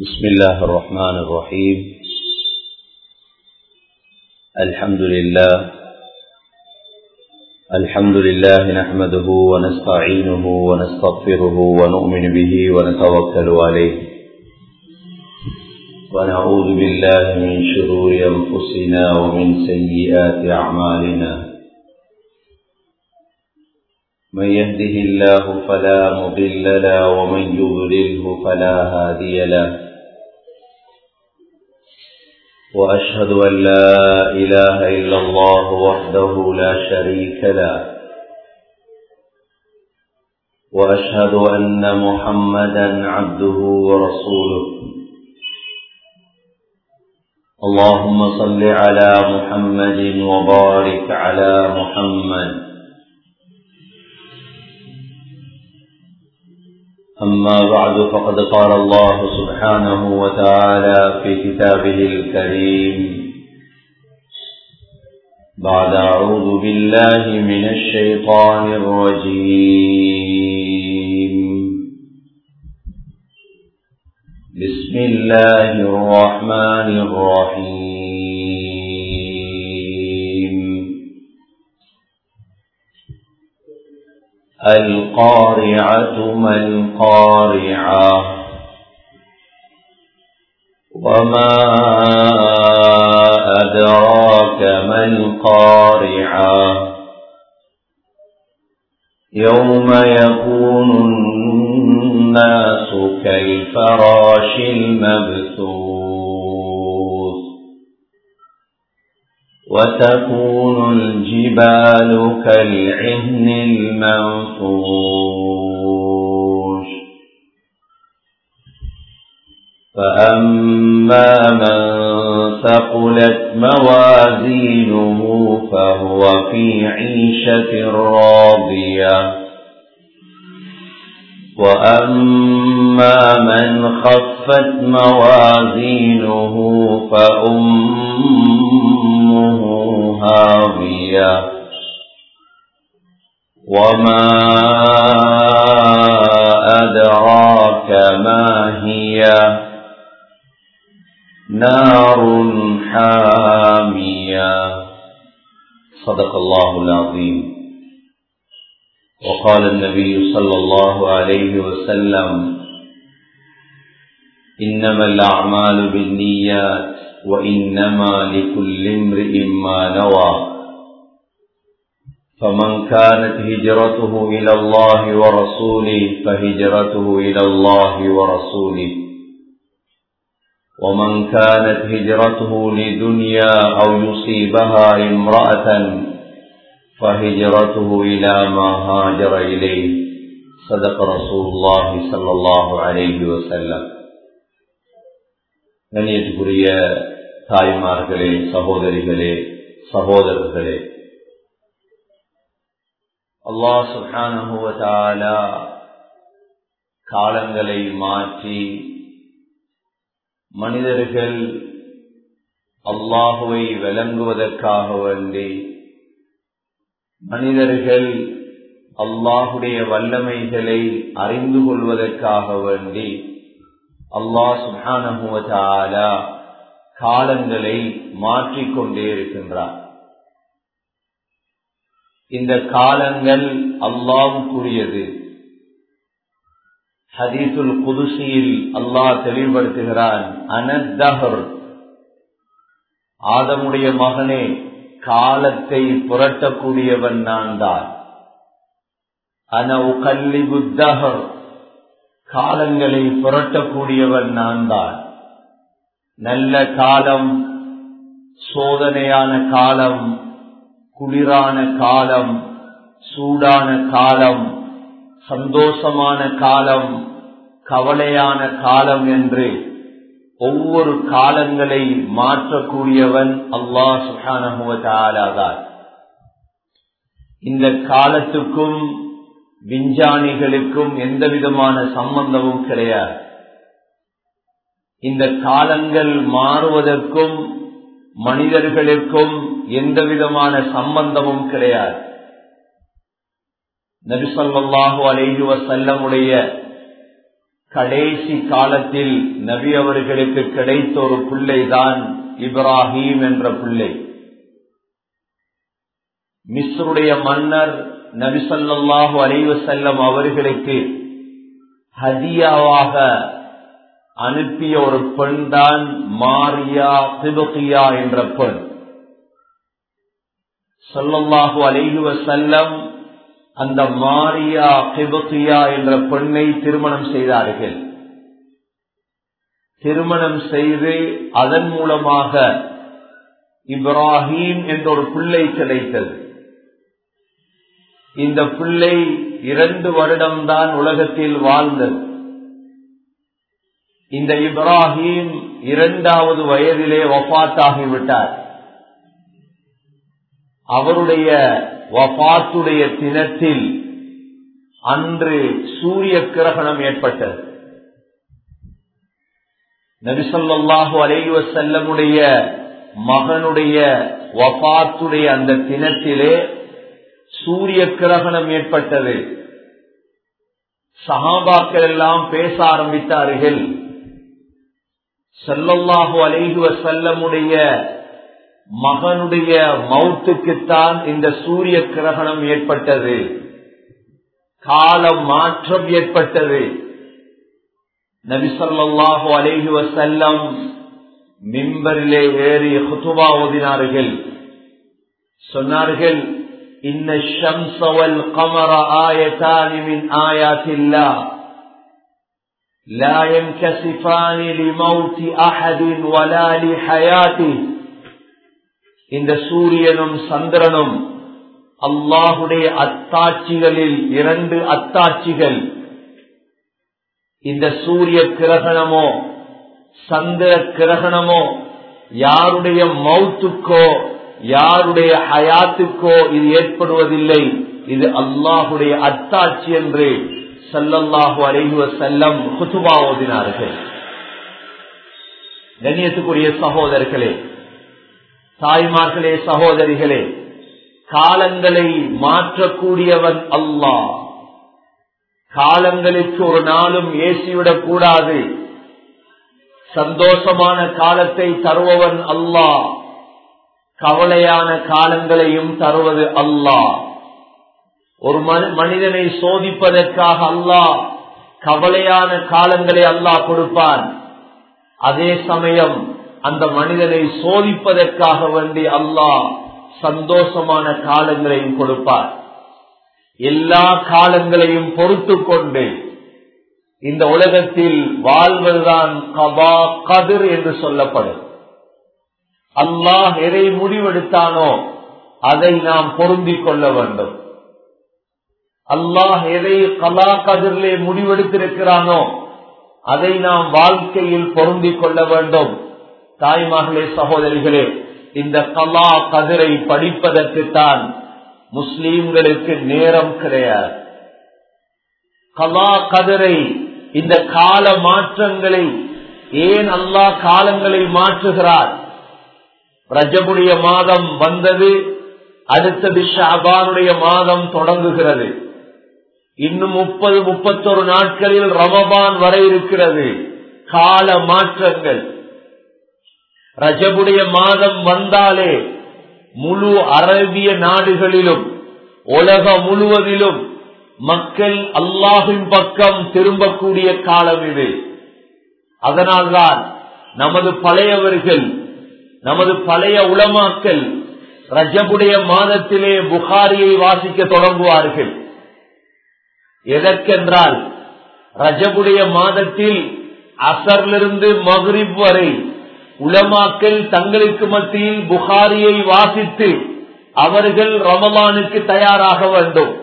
بسم الله الرحمن الرحيم الحمد لله الحمد لله نحمده ونستعينه ونستغفره ونؤمن به ونتوكل عليه ونعوذ بالله من شرور أنفسنا ومن سيئات أعمالنا من يهده الله فلا مضل له ومن يضلله فلا هادي له وأشهد أن لا إله إلا الله وحده لا شريك له وأشهد أن محمدا عبده ورسوله اللهم صل على محمد وبارك على محمد أما بعد فقد قال الله سبحانه وتعالى في كتابه الكريم بعد أعوذ بالله من الشيطان الرجيم بسم الله الرحمن الرحيم القارعة ما القارعة وما أدراك ما القارعة يوم يكون الناس كالفراش المبثوث وتكون الجبال كالعهن المنفوش فأما من ثقلت موازينه فهو في عيشة راضية وأما من خفت موازينه فأمه هاوية وما أدراك ما هي نار حامية صدق الله العظيم وقال النبي صلى الله عليه وسلم إنما الأعمال بالنيات وإنما لكل امرئ ما نوى فمن كانت هجرته إلى الله ورسوله فهجرته إلى الله ورسوله ومن كانت هجرته لدنيا أو يصيبها امرأة فهجرته إلى ما هاجر إليه صدق رسول الله صلى الله عليه وسلم கண்ணியத்துக்குரிய தாய்மார்களே சகோதரிகளே சகோதரர்களே அல்லாஹ் சுஹானுவதாலா காலங்களை மாற்றி மனிதர்கள் அல்லாஹுவை விளங்குவதற்காக வேண்டி மனிதர்கள் அல்லாஹுடைய வல்லமைகளை அறிந்து கொள்வதற்காக வேண்டி அல்லாஹ் சுஹானுவதாலா காலங்களை மாற்றிக்கொண்டே இருக்கின்றார் இந்த காலங்கள் அல்லாவுக்குரியது ஹதீசுல் குதுசியில் அல்லாஹ் தெளிவுபடுத்துகிறான் அனத்தஹர் ஆதமுடைய மகனே காலத்தை புரட்டக்கூடியவன் நான் தான் அன உகல்லி புத்தகர் காலங்களை புரட்டக்கூடியவன் நான் தான் நல்ல காலம் சோதனையான காலம் குளிரான காலம் சூடான காலம் சந்தோஷமான காலம் கவலையான காலம் என்று ஒவ்வொரு காலங்களை மாற்றக்கூடியவன் அல்லாஹ் சுஹானகுவதாலாதான் இந்த காலத்துக்கும் விஞ்ஞானிகளுக்கும் எந்த விதமான சம்பந்தமும் கிடையாது இந்த காலங்கள் மாறுவதற்கும் மனிதர்களுக்கும் எந்த விதமான சம்பந்தமும் கிடையாது நபிசல்லாஹு அலைஹி வசல்லமுடைய கடைசி காலத்தில் நபி அவர்களுக்கு கிடைத்த ஒரு பிள்ளைதான் இப்ராஹீம் என்ற பிள்ளை மிஸ்ருடைய மன்னர் நபிசல்லாஹு அலைவு செல்லம் அவர்களுக்கு ஹதியாவாக அனுப்பிய ஒரு பெண் தான் மாரியா திபுகியா என்ற பெண் சொல்லல்லாஹு அலைஹுவ செல்லம் அந்த மாரியா கிபுகியா என்ற பெண்ணை திருமணம் செய்தார்கள் திருமணம் செய்து அதன் மூலமாக இப்ராஹீம் என்ற ஒரு பிள்ளை கிடைத்தது இந்த பிள்ளை இரண்டு வருடம்தான் உலகத்தில் வாழ்ந்தது இந்த இப்ராஹீம் இரண்டாவது வயதிலே வபாத்தாகிவிட்டார் அவருடைய வபாத்துடைய தினத்தில் அன்று சூரிய கிரகணம் ஏற்பட்டது நபிசல்லாஹு அலைவ செல்லமுடைய மகனுடைய வபாத்துடைய அந்த தினத்திலே சூரிய கிரகணம் ஏற்பட்டது சஹாபாக்கள் எல்லாம் பேச ஆரம்பித்தார்கள் செல்லல்லாஹு அலைகுவ செல்லமுடைய மகனுடைய மௌத்துக்குத்தான் இந்த சூரிய கிரகணம் ஏற்பட்டது கால மாற்றம் ஏற்பட்டது நபிசல்லாஹு அலைஹி வசல்லம் மிம்பரிலே ஏறி ஹுத்துபா ஓதினார்கள் சொன்னார்கள் إن الشمس والقمر آيتان من آيات الله لا ينكسفان لموت أحد ولا لحياته இந்த சூரியனும் சந்திரனும் அல்லாஹுடைய அத்தாட்சிகளில் இரண்டு அத்தாட்சிகள் இந்த சூரிய கிரகணமோ சந்திர கிரகணமோ யாருடைய மௌத்துக்கோ யாருடைய ஹயாத்துக்கோ இது ஏற்படுவதில்லை இது அல்லாஹுடைய அத்தாட்சி என்று சல்லல்லாஹு அலைஹுவ செல்லம் குத்துபா ஓதினார்கள் கண்ணியத்துக்குரிய சகோதரர்களே தாய்மார்களே சகோதரிகளே காலங்களை மாற்றக்கூடியவன் அல்லாஹ் காலங்களுக்கு ஒரு நாளும் ஏசிவிடக் கூடாது சந்தோஷமான காலத்தை தருபவன் அல்லாஹ் கவலையான காலங்களையும் தருவது அல்லாஹ் ஒரு மனிதனை சோதிப்பதற்காக அல்லாஹ் கவலையான காலங்களை அல்லாஹ் கொடுப்பான் அதே சமயம் அந்த மனிதனை சோதிப்பதற்காக வேண்டி அல்லாஹ் சந்தோஷமான காலங்களையும் கொடுப்பார் எல்லா காலங்களையும் பொறுத்து கொண்டு இந்த உலகத்தில் வாழ்வதுதான் கபா கதிர் என்று சொல்லப்படும் அல்லாஹ் எதை முடிவெடுத்தானோ அதை நாம் பொருந்திக் கொள்ள வேண்டும் அல்லாஹ் எதை கலா கதிரிலே முடிவெடுத்திருக்கிறானோ அதை நாம் வாழ்க்கையில் பொருந்திக் கொள்ள வேண்டும் தாய்மார்களே சகோதரிகளே இந்த கலா கதிரை படிப்பதற்குத்தான் முஸ்லீம்களுக்கு நேரம் கிடையாது கலா கதிரை இந்த கால மாற்றங்களை ஏன் அல்லாஹ் காலங்களை மாற்றுகிறார் ரஜபுடைய மாதம் வந்தது அடுத்தது ஷாபானுடைய மாதம் தொடங்குகிறது இன்னும் முப்பது முப்பத்தொரு நாட்களில் ரமபான் வர இருக்கிறது கால மாற்றங்கள் ரஜபுடைய மாதம் வந்தாலே முழு அரேபிய நாடுகளிலும் உலகம் முழுவதிலும் மக்கள் அல்லாஹின் பக்கம் திரும்பக்கூடிய காலம் இது அதனால்தான் நமது பழையவர்கள் நமது பழைய உளமாக்கல் ரஜபுடைய மாதத்திலே புகாரியை வாசிக்க தொடங்குவார்கள் எதற்கென்றால் ரஜபுடைய மாதத்தில் அசர்லிருந்து மகுரிப் வரை உலமாக்கள் தங்களுக்கு மத்தியில் புகாரியை வாசித்து அவர்கள் ரமலானுக்கு தயாராக வேண்டும்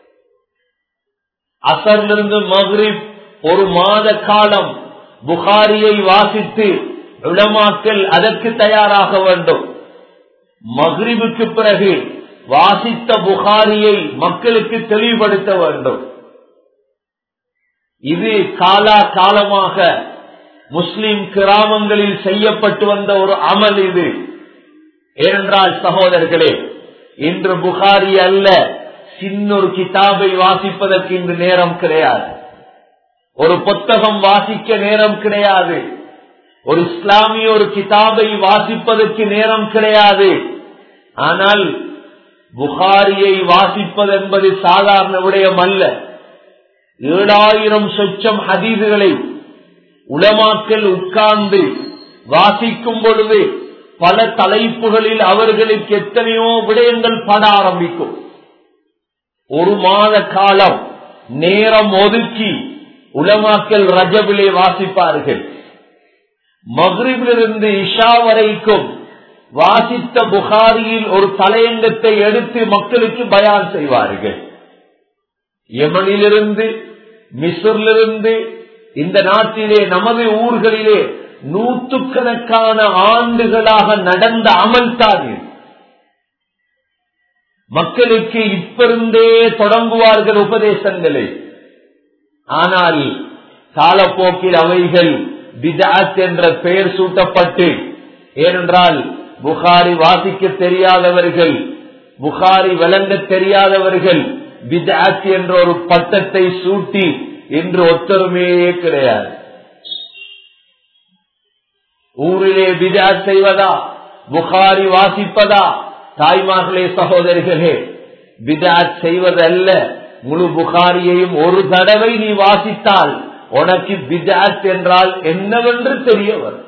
அசர்லிருந்து மகுரிப் ஒரு மாத காலம் புகாரியை வாசித்து உலமாக்கள் அதற்கு தயாராக வேண்டும் மகிழ்வுக்கு பிறகு வாசித்த புகாரியை மக்களுக்கு தெளிவுபடுத்த வேண்டும் இது காலா காலமாக முஸ்லிம் கிராமங்களில் செய்யப்பட்டு வந்த ஒரு அமல் இது ஏனென்றால் சகோதரர்களே இன்று புகாரி அல்ல சின்னொரு கிதாபை வாசிப்பதற்கு இன்று நேரம் கிடையாது ஒரு புத்தகம் வாசிக்க நேரம் கிடையாது ஒரு இஸ்லாமிய ஒரு கிதாபை வாசிப்பதற்கு நேரம் கிடையாது ஆனால் புகாரியை வாசிப்பது என்பது சாதாரண விடயம் அல்ல ஏழாயிரம் சொச்சம் ஹதீதுகளை உளமாக்கல் உட்கார்ந்து வாசிக்கும் பொழுது பல தலைப்புகளில் அவர்களுக்கு எத்தனையோ விடயங்கள் பட ஆரம்பிக்கும் ஒரு மாத காலம் நேரம் ஒதுக்கி உலமாக்கல் ரஜபிலே வாசிப்பார்கள் மகிழ்விலிருந்து இஷா வரைக்கும் வாசித்த புகாரியில் ஒரு தலையங்கத்தை எடுத்து மக்களுக்கு பயான் செய்வார்கள் யமனிலிருந்து மிஸ்ரிலிருந்து இந்த நாட்டிலே நமது ஊர்களிலே நூற்றுக்கணக்கான ஆண்டுகளாக நடந்த அமல்தான் இது மக்களுக்கு இப்பிருந்தே தொடங்குவார்கள் உபதேசங்களை ஆனால் காலப்போக்கில் அவைகள் பிஜாத் என்ற பெயர் சூட்டப்பட்டு ஏனென்றால் புகாரி வாசிக்க தெரியாதவர்கள் புகாரி விளங்க தெரியாதவர்கள் பிஜாத் என்ற ஒரு பட்டத்தை சூட்டி என்று ஒத்தருமையே கிடையாது ஊரிலே பிஜாத் செய்வதா புகாரி வாசிப்பதா தாய்மார்களே சகோதரிகளே பிஜாத் செய்வதல்ல முழு புகாரியையும் ஒரு தடவை நீ வாசித்தால் உனக்கு பிஜாத் என்றால் என்னவென்று தெரிய வரும்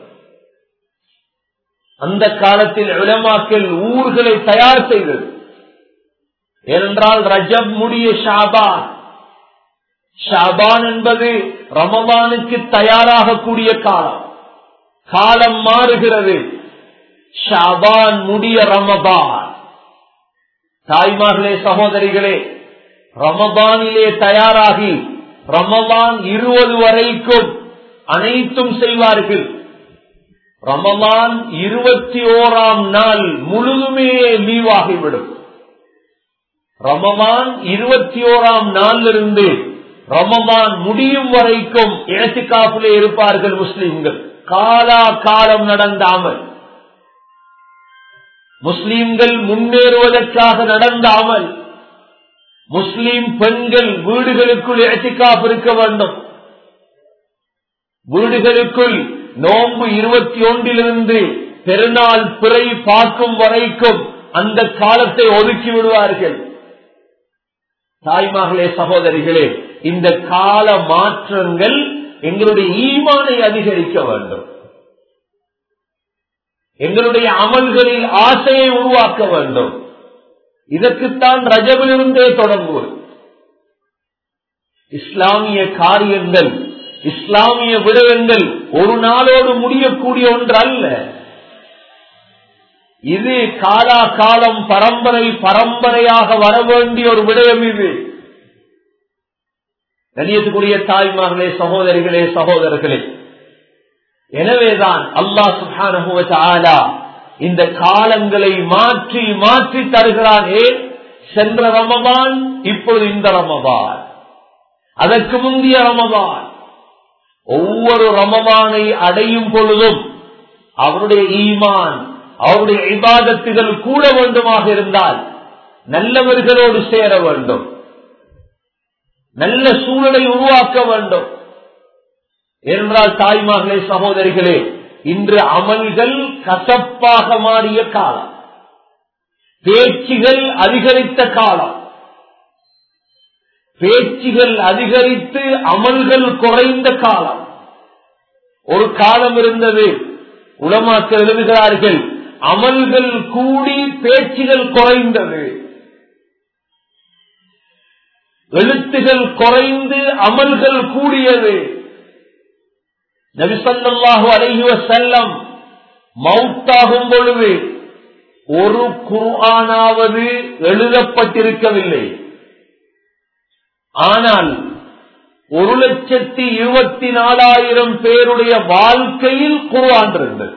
அந்த காலத்தில் உலமாக்கள் ஊர்களை தயார் செய்தது ஏனென்றால் ரஜப் முடிய ஷாபான் ஷாபான் என்பது ரமபானுக்கு தயாராகக்கூடிய காலம் காலம் மாறுகிறது ஷாபான் முடிய ரமபான் தாய்மார்களே சகோதரிகளே ரமபானிலே தயாராகி ரமபான் இருபது வரைக்கும் அனைத்தும் செய்வார்கள் ரமலான் இருபத்தி ஓராம் நாள் முழுதுமே லீவாகிவிடும் ரமலான் இருபத்தி ஓராம் நாளிலிருந்து ரமலான் முடியும் வரைக்கும் இழச்சிக்காப்பிலே இருப்பார்கள் முஸ்லிம்கள் காலா காலம் நடந்தாமல் முஸ்லிம்கள் முன்னேறுவதற்காக நடந்தாமல் முஸ்லிம் பெண்கள் வீடுகளுக்குள் இழச்சிக்காப்பு இருக்க வேண்டும் வீடுகளுக்குள் நோன்பு இருபத்தி ஒன்றிலிருந்து பெருநாள் பிறை பார்க்கும் வரைக்கும் அந்த காலத்தை ஒதுக்கி விடுவார்கள் தாய்மார்களே சகோதரிகளே இந்த கால மாற்றங்கள் எங்களுடைய ஈமானை அதிகரிக்க வேண்டும் எங்களுடைய அமல்களில் ஆசையை உருவாக்க வேண்டும் இதற்குத்தான் ரஜபிலிருந்தே தொடங்குவது இஸ்லாமிய காரியங்கள் இஸ்லாமிய விடயங்கள் ஒரு நாளோடு முடியக்கூடிய ஒன்று அல்ல இது காலா காலம் பரம்பரை பரம்பரையாக வர வேண்டிய ஒரு விடயம் இது கணியத்துக்குரிய தாய்மார்களே சகோதரிகளே சகோதரர்களே எனவேதான் அல்லாஹ் சுஹான இந்த காலங்களை மாற்றி மாற்றி தருகிறான் ஏன் சென்ற ரமபான் இப்பொழுது இந்த ரமபான் அதற்கு முந்தைய ரமபான் ஒவ்வொரு ரமபானை அடையும் பொழுதும் அவருடைய ஈமான் அவருடைய இபாதத்துகள் கூட வேண்டுமாக இருந்தால் நல்லவர்களோடு சேர வேண்டும் நல்ல சூழலை உருவாக்க வேண்டும் என்றால் தாய்மார்களே சகோதரிகளே இன்று அமல்கள் கசப்பாக மாறிய காலம் பேச்சுகள் அதிகரித்த காலம் பேச்சுகள் அதிகரித்து அமல்கள் குறைந்த காலம் ஒரு காலம் இருந்தது உலமாக்கள் எழுதுகிறார்கள் அமல்கள் கூடி பேச்சுகள் குறைந்தது எழுத்துகள் குறைந்து அமல்கள் கூடியது நபிசல்லாஹு அலைஹுவ செல்லம் மவுத்தாகும் பொழுது ஒரு குர்ஆனாவது எழுதப்பட்டிருக்கவில்லை ஆனால் ஒரு லட்சத்தி இருபத்தி நாலாயிரம் பேருடைய வாழ்க்கையில் குர்ஆன் இருந்தது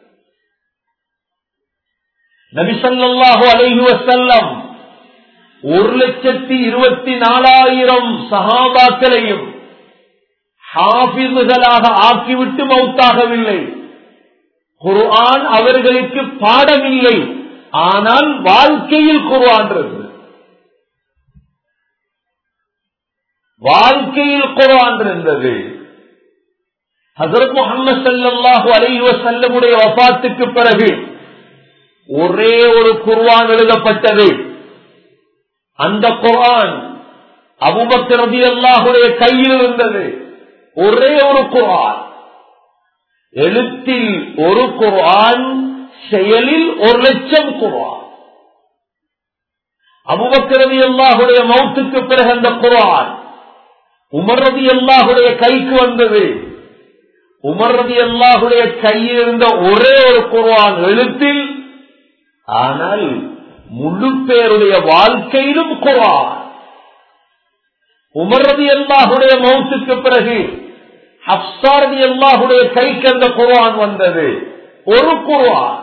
நபிசல்லாஹு அலைஹுவ செல்லம் ஒரு லட்சத்தி இருபத்தி நாலாயிரம் சகாபாக்களையும் ஹாபிதுகளாக ஆக்கிவிட்டு மௌத்தாகவில்லை குர்ஆன் அவர்களுக்கு பாடமில்லை ஆனால் வாழ்க்கையில் குர்ஆன் இருந்தது வாழ்க்கையில் குரான் இருந்தது ஹசரத் முகமது சல்லாஹூ அலைவ செல்லமுடைய வபாத்துக்கு பிறகு ஒரே ஒரு குர்வான் எழுதப்பட்டது அந்த குர்ஆன் அபுபக்கர் ரதி அல்லாஹுடைய கையில் இருந்தது ஒரே ஒரு குர்ஆன் எழுத்தில் ஒரு குர்ஆன் செயலில் ஒரு லட்சம் குர்ஆன் அபுபக்கர் ரதி அல்லாஹுடைய மௌத்துக்கு பிறகு அந்த குர்ஆன் உமர் ரதி அல்லாஹுடைய கைக்கு வந்தது உமர் ரதி அல்லாஹுடைய கையில் இருந்த ஒரே ஒரு குர்ஆன் எழுத்தில் ஆனால் முழு பேருடைய வாழ்க்கையிலும் குரான் உமரதி அல்லாஹுடைய மௌத்துக்கு பிறகு ஹப்சாரதி அல்லாஹுடைய கைக்கு அந்த குரான் வந்தது ஒரு குரான்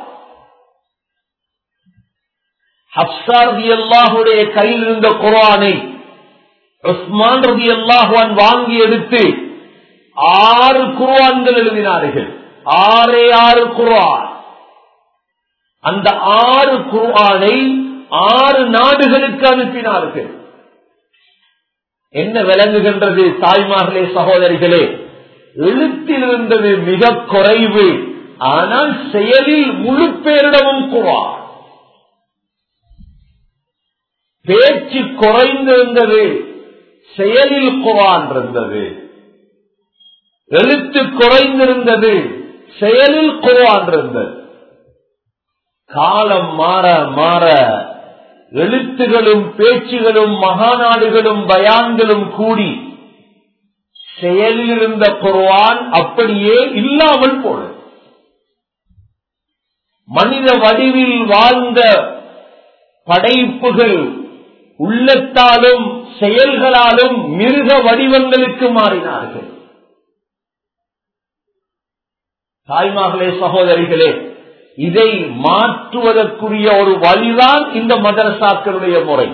ஹப்சாரதி அல்லாஹுடைய கையில் இருந்த குரானை உஸ்மான் ரதி அல்லாஹுவான் வாங்கி எடுத்து ஆறு குர்வான்கள் எழுதினார்கள் ஆறே ஆறு குர்வான் அந்த ஆறு குர்ஆனை ஆறு நாடுகளுக்கு அனுப்பினார்கள் என்ன விளங்குகின்றது தாய்மார்களே சகோதரிகளே எழுத்தில் இருந்தது மிக குறைவு ஆனால் செயலில் முழு பேரிடமும் குர்ஆன் பேச்சு குறைந்திருந்தது செயலில் குர்ஆன் இருந்தது எழுத்து குறைந்திருந்தது செயலில் குர்ஆன் இருந்தது காலம் மாற மாற எழுத்துகளும் பேச்சுகளும் மகாநாடுகளும் பயான்களும் கூடி செயலில் இருந்த குர்வான் அப்படியே இல்லாமல் போன மனித வடிவில் வாழ்ந்த படைப்புகள் உள்ளத்தாலும் செயல்களாலும் மிருக வடிவங்களுக்கு மாறினார்கள் தாய்மார்களே சகோதரிகளே இதை மாற்றுவதற்குரிய ஒரு வழிதான் இந்த மதரசாக்களுடைய முறை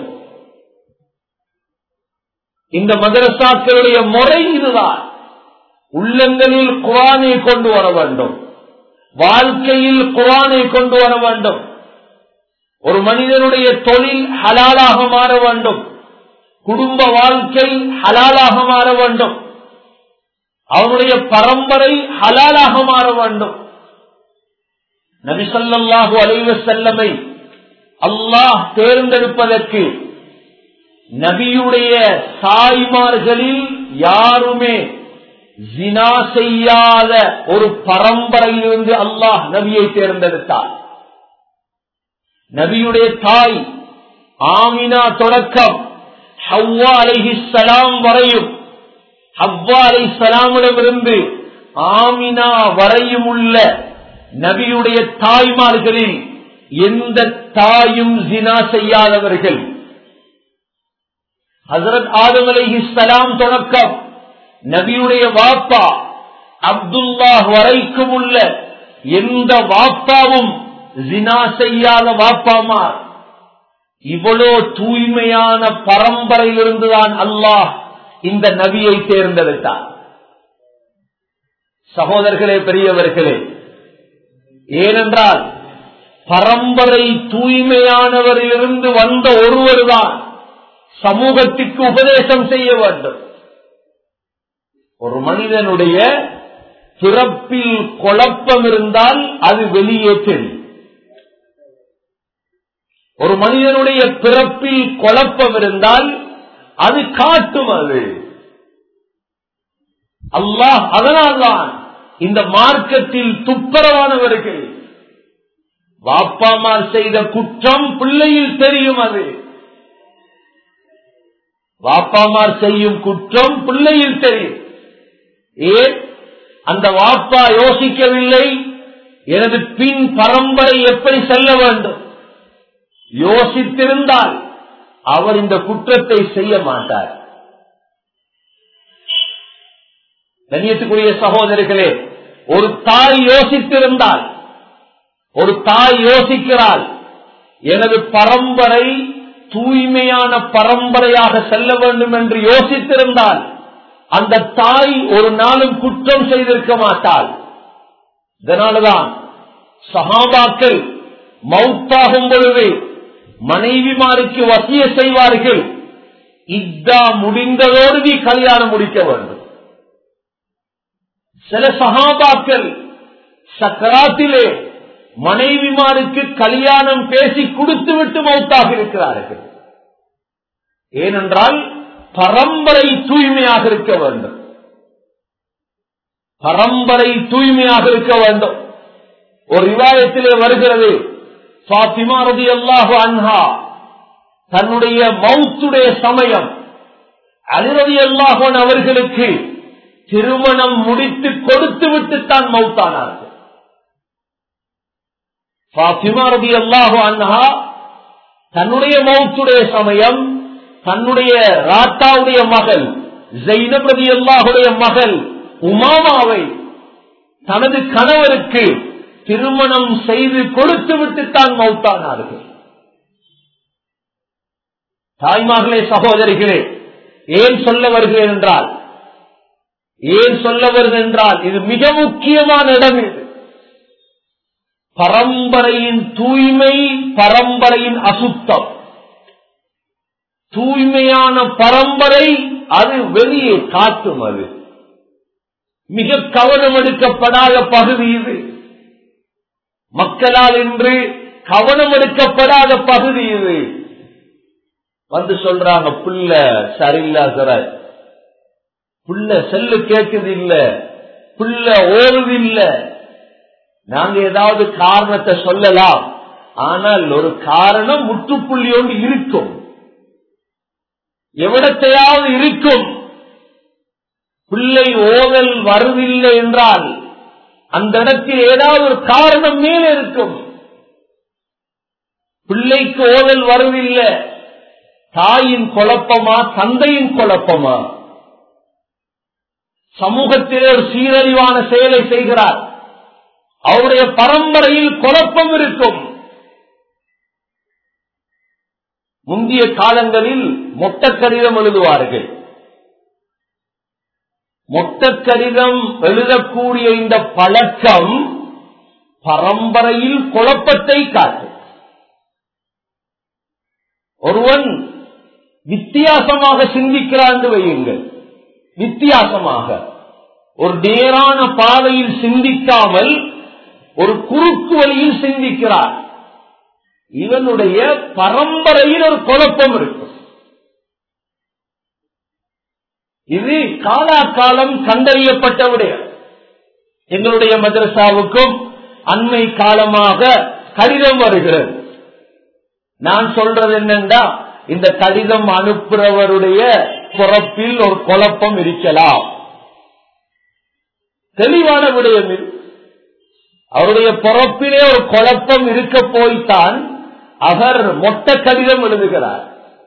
இந்த மதரசாக்களுடைய முறை இதுதான் உள்ளங்களில் குரானை கொண்டு வர வேண்டும் வாழ்க்கையில் குரானை கொண்டு வர வேண்டும் ஒரு மனிதனுடைய தொழில் ஹலாலாக மாற வேண்டும் குடும்ப வாழ்க்கை ஹலாலாக மாற வேண்டும் அவனுடைய பரம்பரை ஹலாலாக மாற வேண்டும் நபிசல்லாஹு அலைவ செல்லமை அல்லாஹ் தேர்ந்தெடுப்பதற்கு நபியுடைய தாய்மார்களில் யாருமே ஜினா செய்யாத ஒரு பரம்பரையிலிருந்து அல்லாஹ் நபியை தேர்ந்தெடுத்தார் நபியுடைய தாய் ஆமினா தொடக்கம் ஹவ்வா அலைஹி சலாம் வரையும் ஹவ்வா அலை சலாமிடமிருந்து ஆமினா வரையும் உள்ள நபியுடைய தாய்மார்களில் எந்த தாயும் ஜினா செய்யாதவர்கள் ஹசரத் ஆதம் அலை இஸ்லாம் தொடக்கம் நபியுடைய வாப்பா அப்துல்லா வரைக்கும் உள்ள எந்த வாப்பாவும் ஜினா செய்யாத வாப்பாமார் இவ்வளோ தூய்மையான பரம்பரையிலிருந்துதான் அல்லாஹ் இந்த நபியை தேர்ந்தெடுத்தார் சகோதரர்களே பெரியவர்களே ஏனென்றால் பரம்பரை தூய்மையானவரிலிருந்து வந்த ஒருவர்தான் சமூகத்திற்கு உபதேசம் செய்ய வேண்டும் ஒரு மனிதனுடைய பிறப்பில் குழப்பம் இருந்தால் அது வெளியே தெரியும் ஒரு மனிதனுடைய பிறப்பில் குழப்பம் இருந்தால் அது காட்டும் அது அல்லாஹ் அதனால்தான் இந்த மார்க்கத்தில் துப்பரவானவர்கள் வாப்பாமார் செய்த குற்றம் பிள்ளையில் தெரியும் அது வாப்பாமார் செய்யும் குற்றம் பிள்ளையில் தெரியும் ஏன் அந்த வாப்பா யோசிக்கவில்லை எனது பின் பரம்பரை எப்படி செல்ல வேண்டும் யோசித்திருந்தால் அவர் இந்த குற்றத்தை செய்ய மாட்டார் கண்ணியத்துக்குரிய சகோதரர்களே ஒரு தாய் யோசித்திருந்தால் ஒரு தாய் யோசிக்கிறாள் எனது பரம்பரை தூய்மையான பரம்பரையாக செல்ல வேண்டும் என்று யோசித்திருந்தால் அந்த தாய் ஒரு நாளும் குற்றம் செய்திருக்க மாட்டாள் இதனால்தான் சகாபாக்கள் மௌத்தாகும் பொழுது மனைவிமாருக்கு வசிய செய்வார்கள் இத்தா முடிந்ததோடு நீ கல்யாணம் முடிக்க வேண்டும் சில சகாபாக்கள் சக்கராத்திலே மனைவிமாருக்கு கல்யாணம் பேசி கொடுத்து விட்டு மௌத்தாக இருக்கிறார்கள் ஏனென்றால் பரம்பரை தூய்மையாக இருக்க வேண்டும் பரம்பரை தூய்மையாக இருக்க வேண்டும் ஒரு விவாதத்திலே வருகிறது பாத்திமா ரதி அல்லாஹு அன்ஹா தன்னுடைய மவுத்துடைய சமயம் அலிரதி அல்லாஹன் அவர்களுக்கு திருமணம் முடித்து கொடுத்து விட்டு தான் மவுத்தானார்கள் பாத்திமா ரதி அல்லாஹு அன்ஹா தன்னுடைய மவுத்துடைய சமயம் தன்னுடைய ராத்தாவுடைய மகள் ஜெயினப் ரதி அல்லாஹுடைய மகள் உமாமாவை தனது கணவருக்கு திருமணம் செய்து கொடுத்து விட்டு தான் மௌத்தானார்கள் தாய்மார்களே சகோதரிகளே ஏன் சொல்ல வருகிறேன் என்றால் ஏன் சொல்ல வருகிறேன் என்றால் இது மிக முக்கியமான இடம் இது பரம்பரையின் தூய்மை பரம்பரையின் அசுத்தம் தூய்மையான பரம்பரை அது வெளியே காட்டும் அது மிக கவனம் எடுக்கப்படாத பகுதி இது மக்களால் இன்று கவனம் எடுக்கப்படாத பகுதி இது வந்து சொல்றாங்க புள்ள சரியில்லா சார் புள்ள செல்லு கேட்குது இல்ல புள்ள ஓடுது இல்ல நாங்க ஏதாவது காரணத்தை சொல்லலாம் ஆனால் ஒரு காரணம் முற்றுப்புள்ளி ஒன்று இருக்கும் எவிடத்தையாவது இருக்கும் பிள்ளை ஓதல் வருதில்லை என்றால் அந்த இடத்தில் ஏதாவது ஒரு காரணம் மேலே இருக்கும் பிள்ளைக்கு ஓதல் வருதில்லை தாயின் குழப்பமா தந்தையின் குழப்பமா சமூகத்திலே ஒரு சீரழிவான செயலை செய்கிறார் அவருடைய பரம்பரையில் குழப்பம் இருக்கும் முந்தைய காலங்களில் மொட்ட கடிதம் எழுதுவார்கள் மொட்ட கடிதம் எழுதக்கூடிய இந்த பழக்கம் பரம்பரையில் குழப்பத்தை காட்டும் ஒருவன் வித்தியாசமாக சிந்திக்கிறான் என்று வையுங்கள் வித்தியாசமாக ஒரு நேரான பாதையில் சிந்திக்காமல் ஒரு குறுக்கு வழியில் சிந்திக்கிறார் இவனுடைய பரம்பரையில் ஒரு குழப்பம் இருக்கும் இது காலாகாலம் கண்டறியப்பட்ட விடயம் எங்களுடைய மதரசாவுக்கும் அண்மை காலமாக கடிதம் வருகிறது நான் சொல்றது என்னண்டா இந்த கடிதம் அனுப்புறவருடைய பிறப்பில் ஒரு குழப்பம் இருக்கலாம் தெளிவான விடயம் இது அவருடைய பிறப்பிலே ஒரு குழப்பம் இருக்க போய்த்தான் அவர் மொத்த கடிதம் எழுதுகிறார்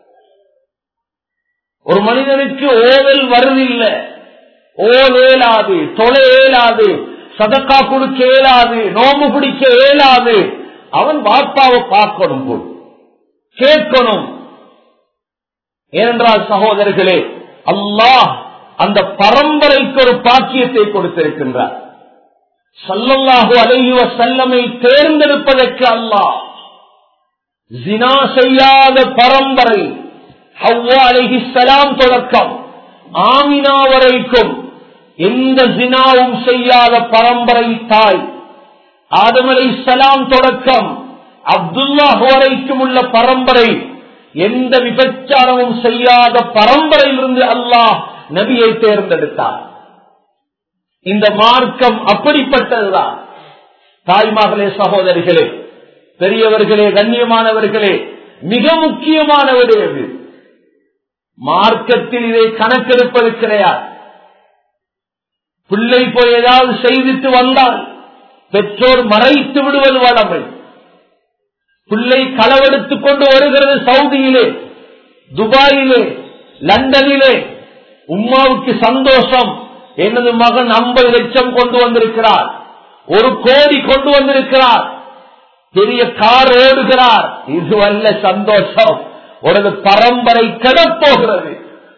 ஒரு மனிதனுக்கு ஓவல் வருதில்லை ஓல் ஏலாது தொலை ஏலாது சதக்கா கொடுக்க இயலாது நோம்பு பிடிக்க இயலாது அவன் வாப்பாவை பார்க்கணும் போல் கேட்கணும் ஏனென்றால் சகோதரர்களே அல்லாஹ் அந்த பரம்பரைக்கு ஒரு பாக்கியத்தை கொடுத்திருக்கின்றார் சல்லல்லாஹு அலையுவ செல்லமை தேர்ந்தெடுப்பதற்கு அல்லாஹ் ஜினா செய்யாத பரம்பரை ஹவ்வா அலைஹிஸ்ஸலாம் தொடக்கம் ஆமினா வரைக்கும் எந்த ஜினாவும் செய்யாத பரம்பரை தாய் ஆதம் அலைஹிஸ்ஸலாம் தொடக்கம் அப்துல்லாஹ் வரைக்கும் உள்ள பரம்பரை எந்த விபச்சாரமும் செய்யாத பரம்பரையிலிருந்து அல்லாஹ் நபியை தேர்ந்தெடுத்தார் இந்த மார்க்கம் அப்படிப்பட்டதுதான் தாய்மார்களே சகோதரிகளே பெரியவர்களே கண்ணியமானவர்களே மிக முக்கியமான விடயம் மார்க்கத்தில் இதை கணக்கெடுப்பது கிடையாது பிள்ளை போய் ஏதாவது செய்துட்டு வந்தால் பெற்றோர் மறைத்து விடுவது வளமை பிள்ளை களவெடுத்துக் கொண்டு வருகிறது சவுதியிலே துபாயிலே லண்டனிலே உம்மாவுக்கு சந்தோஷம் எனது மகன் ஐம்பது லட்சம் கொண்டு வந்திருக்கிறார் ஒரு கோடி கொண்டு வந்திருக்கிறார் பெரிய கார் ஓடுகிறார் இது அல்ல சந்தோஷம் உனது பரம்பரை கிடப்போகிறது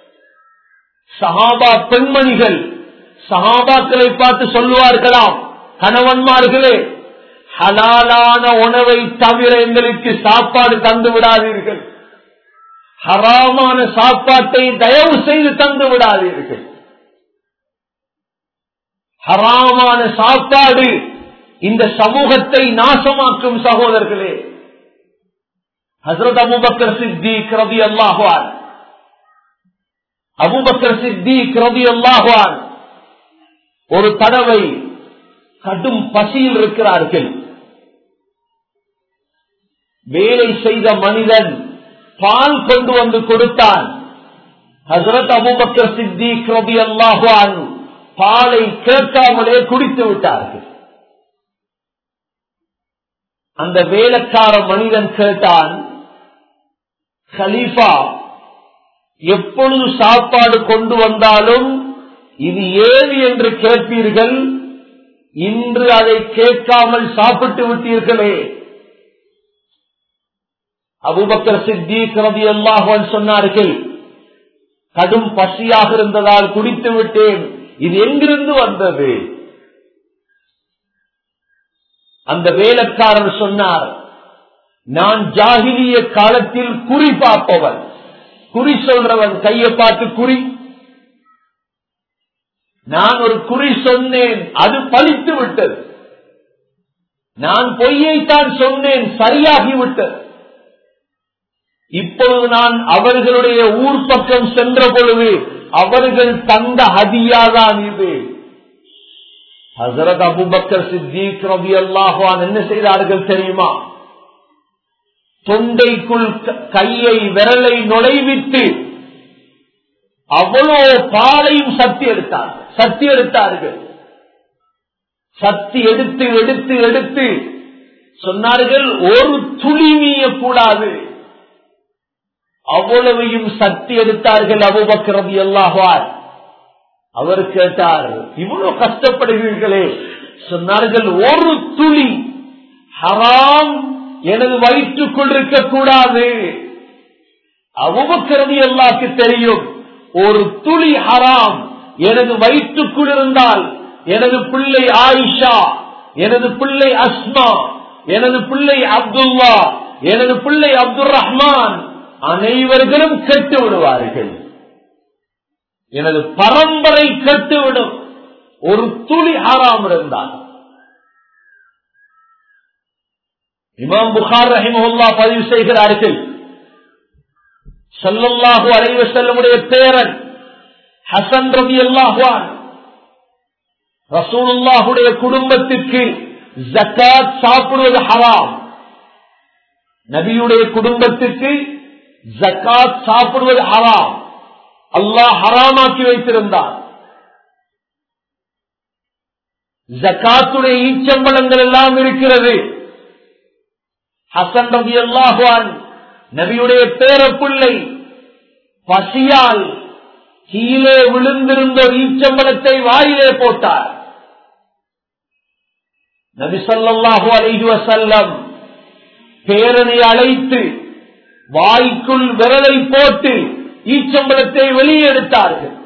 சஹாபா பெண்மணிகள் சஹாபாக்களை பார்த்து சொல்லுவார்களாம் கணவன்மார்களே ஹலாலான உணவை தவிர எங்களுக்கு சாப்பாடு தந்து விடாதீர்கள் ஹராமான சாப்பாட்டை தயவு செய்து தந்து விடாதீர்கள் ஹராமான சாப்பாடு இந்த சமூகத்தை நாசமாக்கும் சகோதரர்களே ஹசரத் அபுபக்கர் சித்திக் ரவி அல்லாஹான் அபுபக்கர் சித்திக் ரவி அல்லாஹான் ஒரு தடவை கடும் பசியில் இருக்கிறார்கள் வேலை செய்த மனிதன் பால் கொண்டு வந்து கொடுத்தான் ஹசரத் அபுபக்கர் சித்திக் ரவி அல்லாஹான் பாலை கேட்காமலே குடித்து விட்டார்கள் அந்த வேலைக்கார மனிதன் கேட்டான் கலீஃபா எப்பொழுது சாப்பாடு கொண்டு வந்தாலும் இது ஏது என்று கேட்பீர்கள் இன்று அதை கேட்காமல் சாப்பிட்டு விட்டீர்களே அபுபக்கர் சித்திக் ரவி அல்லாஹன் சொன்னார்கள் கடும் பசியாக இருந்ததால் குடித்து விட்டேன் இது எங்கிருந்து வந்தது அந்த வேலைக்காரர் சொன்னார் நான் ஜாகிலிய காலத்தில் குறி பார்ப்பவன் குறி சொல்றவன் கையை பார்த்து குறி நான் ஒரு குறி சொன்னேன் அது பழித்து விட்டது நான் பொய்யைத்தான் சொன்னேன் சரியாகிவிட்டது இப்பொழுது நான் அவர்களுடைய ஊர் பக்கம் சென்ற பொழுது அவர்கள் தந்த ஹதியாதான் இது ஹசரத் அபுபக்கர் சித்திக் ரவி அல்லாஹான் என்ன செய்தார்கள் தெரியுமா தொண்டைக்குள் கையை விரலை நுழைவிட்டு அவ்வளோ பாலையும் சத்தி எடுத்தார்கள் சத்தி எடுத்தார்கள் சத்தி எடுத்து எடுத்து எடுத்து சொன்னார்கள் ஒரு துளி கூடாது அவ்வளவையும் சக்தி எடுத்தார்கள் அபுபக்கரம் எல்லாவார் அவர் கேட்டார் இவ்வளவு கஷ்டப்படுகிறீர்களே சொன்னார்கள் ஒரு துளி ஹராம் எனது வயிற்றுக்குள் இருக்கக்கூடாது அபுபக்கரதி எல்லாக்கு தெரியும் ஒரு துளி ஹராம் எனது வயிற்றுக்குள் இருந்தால் எனது பிள்ளை ஆயிஷா எனது பிள்ளை அஸ்மா எனது பிள்ளை அப்துல்லா எனது பிள்ளை அப்துல் ரஹ்மான் அனைவர்களும் கெட்டு விடுவார்கள் எனது பரம்பரை கெட்டுவிடும் ஒரு துளி ஆறாம் இருந்தால் இமாம் புகார் ரஹிமஹுல்லா பதிவு செய்கிறார்கள் சல்லல்லாஹு அலைவ செல்லமுடைய பேரன் ஹசன் ரவி அல்லாஹான் ரசூலுல்லாஹுடைய குடும்பத்திற்கு ஜக்காத் சாப்பிடுவது ஹராம் நபியுடைய குடும்பத்திற்கு ஜக்காத் சாப்பிடுவது ஹராம் அல்லாஹ் ஹராமாக்கி வைத்திருந்தார் ஜக்காத்துடைய ஈச்சம்பளங்கள் எல்லாம் இருக்கிறது ஹசன் ரவி அல்லாஹான் நபியுடைய பேரப்பிள்ளை பசியால் கீழே விழுந்திருந்த ஈச்சம்பளத்தை வாயிலே போட்டார் நபி சொல்லாஹு அலைஹி வசல்லம் பேரனை அழைத்து வாய்க்குள் விரலை போட்டு ஈச்சம்பளத்தை வெளியே எடுத்தார்கள்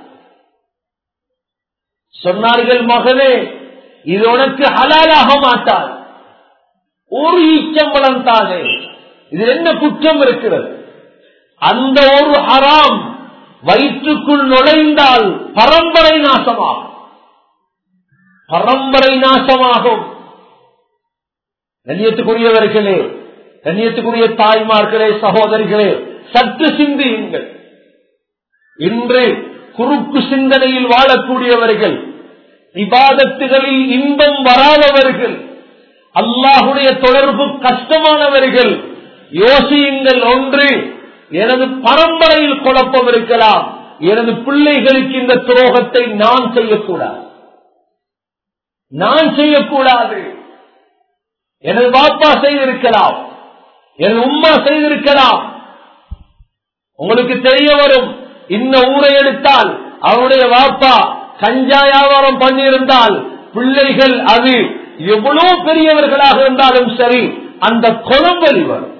சொன்னார்கள் மகனே இது உனக்கு ஹலாலாக மாட்டார் ஒரு ஈச்சம்பளம் தானே இது என்ன குற்றம் இருக்கிறது அந்த ஒரு ஹராம் வயிற்றுக்குள் நுழைந்தால் பரம்பரை நாசமாகும் பரம்பரை நாசமாகும் கண்ணியத்துக்குரியவர்களே கண்ணியத்துக்குரிய தாய்மார்களே சகோதரிகளே சற்று சிந்தியுங்கள் இன்று குறுக்கு சிந்தனையில் வாழக்கூடியவர்கள் விவாதத்துகளில் இன்பம் வராதவர்கள் அல்லாஹுடைய தொடர்பு கஷ்டமானவர்கள் யோசியுங்கள் ஒன்று எனது பரம்பரையில் குழப்பம் இருக்கலாம் எனது பிள்ளைகளுக்கு இந்த துரோகத்தை நான் செய்யக்கூடாது நான் செய்யக்கூடாது எனது பாப்பா செய்திருக்கலாம் எனது உம்மா செய்திருக்கலாம் உங்களுக்கு தெரிய வரும் இந்த ஊரை எடுத்தால் அவருடைய வாப்பா கஞ்சா வியாபாரம் பண்ணியிருந்தால் பிள்ளைகள் அது எவ்வளவு பெரியவர்களாக இருந்தாலும் சரி அந்த கொலம்பலி வரும்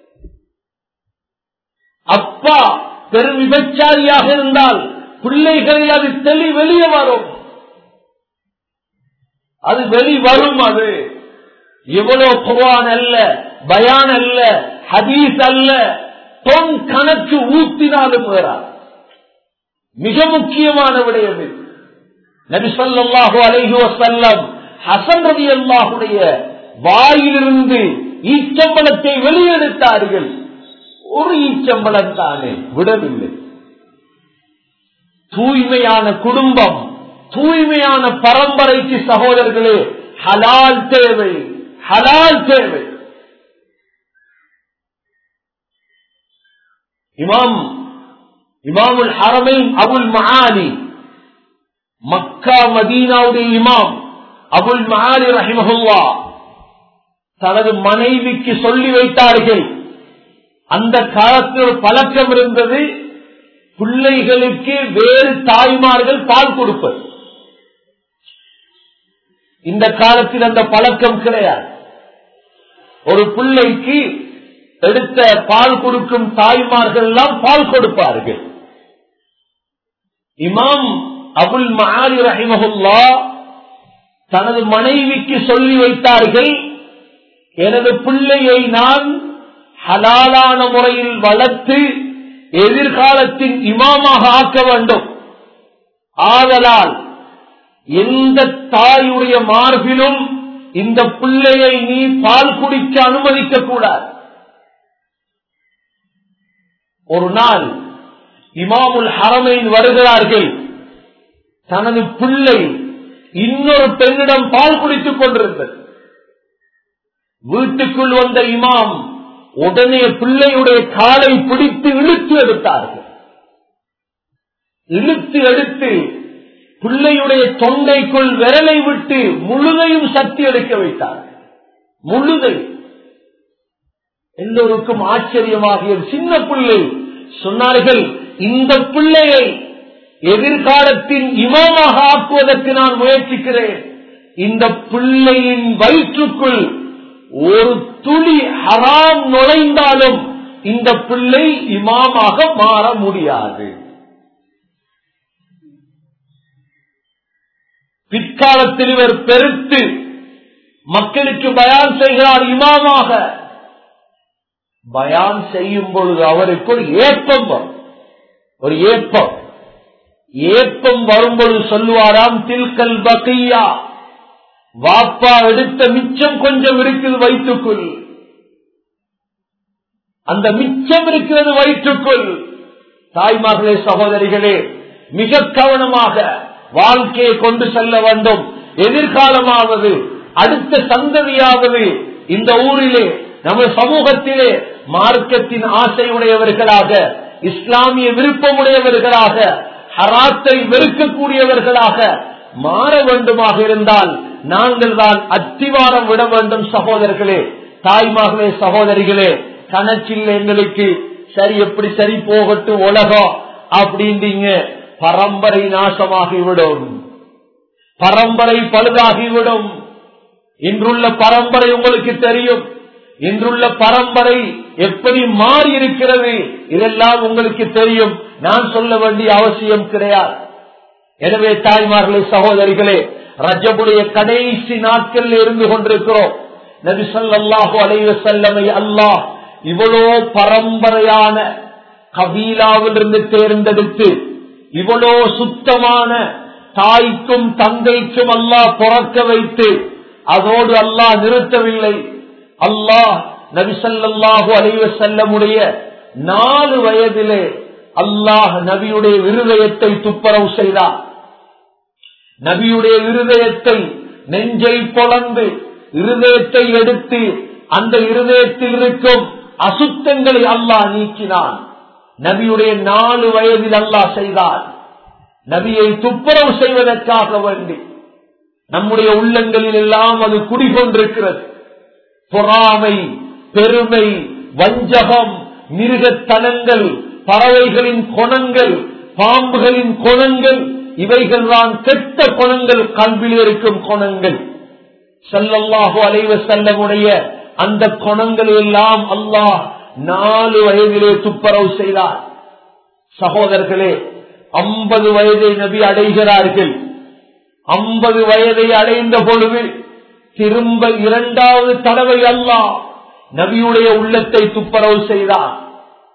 அப்பா பெரும் விபச்சாரியாக இருந்தால் பிள்ளைகளில் அது தெளி வெளியே வரும் அது வெளி வரும் அது எவ்வளவு குவான் அல்ல பயான் அல்ல ஹதீஸ் அல்ல தொன் கணக்கு ஊத்தினாலும் வேறாது மிக முக்கியமான விடயம் இது நபி சொல்லாஹு அலைஹி வசல்லம் ஹசன் ரவி அல்லாஹுடைய வாயிலிருந்து ஈச்சம்பளத்தை வெளியெடுத்தார்கள் ஒரு ஈச்சம்பளம் தானே விடவில்லை தூய்மையான குடும்பம் தூய்மையான பரம்பரைக்கு சகோதரர்களே ஹலால் தேவை ஹலால் தேவை இமாம் இமாமுல் ஹரமைன் அபுல் மஹாலி மக்கா மதீனாவுடைய இமாம் அபுல் மஹாலி ரஹிமஹுல்லா தனது மனைவிக்கு சொல்லி வைத்தார்கள் அந்த காலத்தில் ஒரு பழக்கம் இருந்தது பிள்ளைகளுக்கு வேறு தாய்மார்கள் பால் கொடுப்பது இந்த காலத்தில் அந்த பழக்கம் கிடையாது ஒரு பிள்ளைக்கு எடுத்த பால் கொடுக்கும் தாய்மார்கள் எல்லாம் பால் கொடுப்பார்கள் இமாம் அபுல் மஹாலி ரஹிமஹுல்லா தனது மனைவிக்கு சொல்லி வைத்தார்கள் எனது பிள்ளையை நான் ஹலாலான முறையில் வளர்த்து எதிர்காலத்தின் இமாமாக ஆக்க வேண்டும் ஆதலால் எந்த தாயுடைய மார்பிலும் இந்த பிள்ளையை நீ பால் குடிக்க அனுமதிக்க கூடாது ஒரு நாள் இமாமுல் ஹரமைன் வருகிறார்கள் தனது பிள்ளை இன்னொரு பெண்ணிடம் பால் குடித்துக் கொண்டிருந்தது வீட்டுக்குள் வந்த இமாம் உடனே பிள்ளையுடைய காலை பிடித்து இழுத்து எடுத்தார்கள் இழுத்து எடுத்து பிள்ளையுடைய தொண்டைக்குள் விரலை விட்டு முழுதையும் சக்தி எடுக்க வைத்தார்கள் முழுதை எல்லோருக்கும் ஆச்சரியமாகிய சின்ன பிள்ளை சொன்னார்கள் இந்த பிள்ளையை எதிர்காலத்தின் இமாமாக ஆக்குவதற்கு நான் முயற்சிக்கிறேன் இந்த பிள்ளையின் வயிற்றுக்குள் ஒரு துளி ஹராம் நுழைந்தாலும் இந்த பிள்ளை இமாமாக மாற முடியாது பிற்காலத்தில் இவர் பெருத்து மக்களுக்கு பயான் செய்கிறார் இமாமாக பயான் செய்யும் பொழுது அவருக்கு ஒரு ஏப்பம் வரும் ஒரு ஏப்பம் ஏப்பம் வரும்பொழுது சொல்லுவாராம் தில்கல் பக்கையா வாப்பா எடுத்த மிச்சம் கொஞ்சம் இருக்குது வயிற்றுக்குள் அந்த மிச்சம் இருக்கிறது வயிற்றுக்குள் தாய்மார்களே சகோதரிகளே மிக கவனமாக வாழ்க்கையை கொண்டு செல்ல வேண்டும் எதிர்காலமாவது அடுத்த சந்ததியாவது இந்த ஊரிலே நம்ம சமூகத்திலே மார்க்கத்தின் ஆசையுடையவர்களாக இஸ்லாமிய விருப்பமுடையவர்களாக ஹராத்தை வெறுக்கக்கூடியவர்களாக மாற வேண்டுமாக இருந்தால் நாங்கள் தான் அத்திவாரம் விட வேண்டும் சகோதரர்களே தாய்மார்களே சகோதரிகளே கணக்கில் எங்களுக்கு சரி எப்படி சரி போகட்டும் உலகம் அப்படின்றீங்க பரம்பரை நாசமாகிவிடும் பரம்பரை பழுதாகிவிடும் இன்றுள்ள பரம்பரை உங்களுக்கு தெரியும் இன்றுள்ள பரம்பரை எப்படி மாறி இருக்கிறது இதெல்லாம் உங்களுக்கு தெரியும் நான் சொல்ல வேண்டிய அவசியம் கிடையாது எனவே தாய்மார்களே சகோதரிகளே ரஜபுடைய கடைசி நாட்கள் இருந்து கொண்டிருக்கிறோம் நபி சொல்லாஹு அலைவ செல்லமை அல்லாஹ் இவ்வளோ பரம்பரையான கபீலாவிலிருந்து தேர்ந்தெடுத்து இவ்வளோ சுத்தமான தாய்க்கும் தந்தைக்கும் அல்லாஹ் பிறக்க வைத்து அதோடு அல்லாஹ் நிறுத்தவில்லை அல்லாஹ் நபிசல்லாஹு அலைவ செல்லமுடைய நாலு வயதிலே அல்லாஹ் நபியுடைய இருதயத்தை துப்புரவு செய்தார் நபியுடைய இருதயத்தை நெஞ்சை பொழந்து இருதயத்தை எடுத்து அந்த இருதயத்தில் இருக்கும் அசுத்தங்களை அல்லாஹ் நீக்கினான் நபியுடைய நாலு வயதில் அல்லாஹ் செய்தார் நபியை துப்புரவு செய்வதற்காக வேண்டி நம்முடைய உள்ளங்களில் எல்லாம் அது குடிகொண்டிருக்கிறது பொறாமை பெருமை வஞ்சகம் மிருகத்தனங்கள் பறவைகளின் குணங்கள் பாம்புகளின் குணங்கள் இவைகள் தான் கெட்ட குணங்கள் கல்வியில் இருக்கும் குணங்கள் செல்லல்லாஹு அலைவ செல்லமுடைய அந்த குணங்கள் எல்லாம் அல்லாஹ் நாலு வயதிலே துப்புரவு செய்தார் சகோதரர்களே ஐம்பது வயதை நபி அடைகிறார்கள் ஐம்பது வயதை அடைந்த பொழுது திரும்ப இரண்டாவது தடவை அல்லாஹ் நபியுடைய உள்ளத்தை துப்புரவு செய்தார்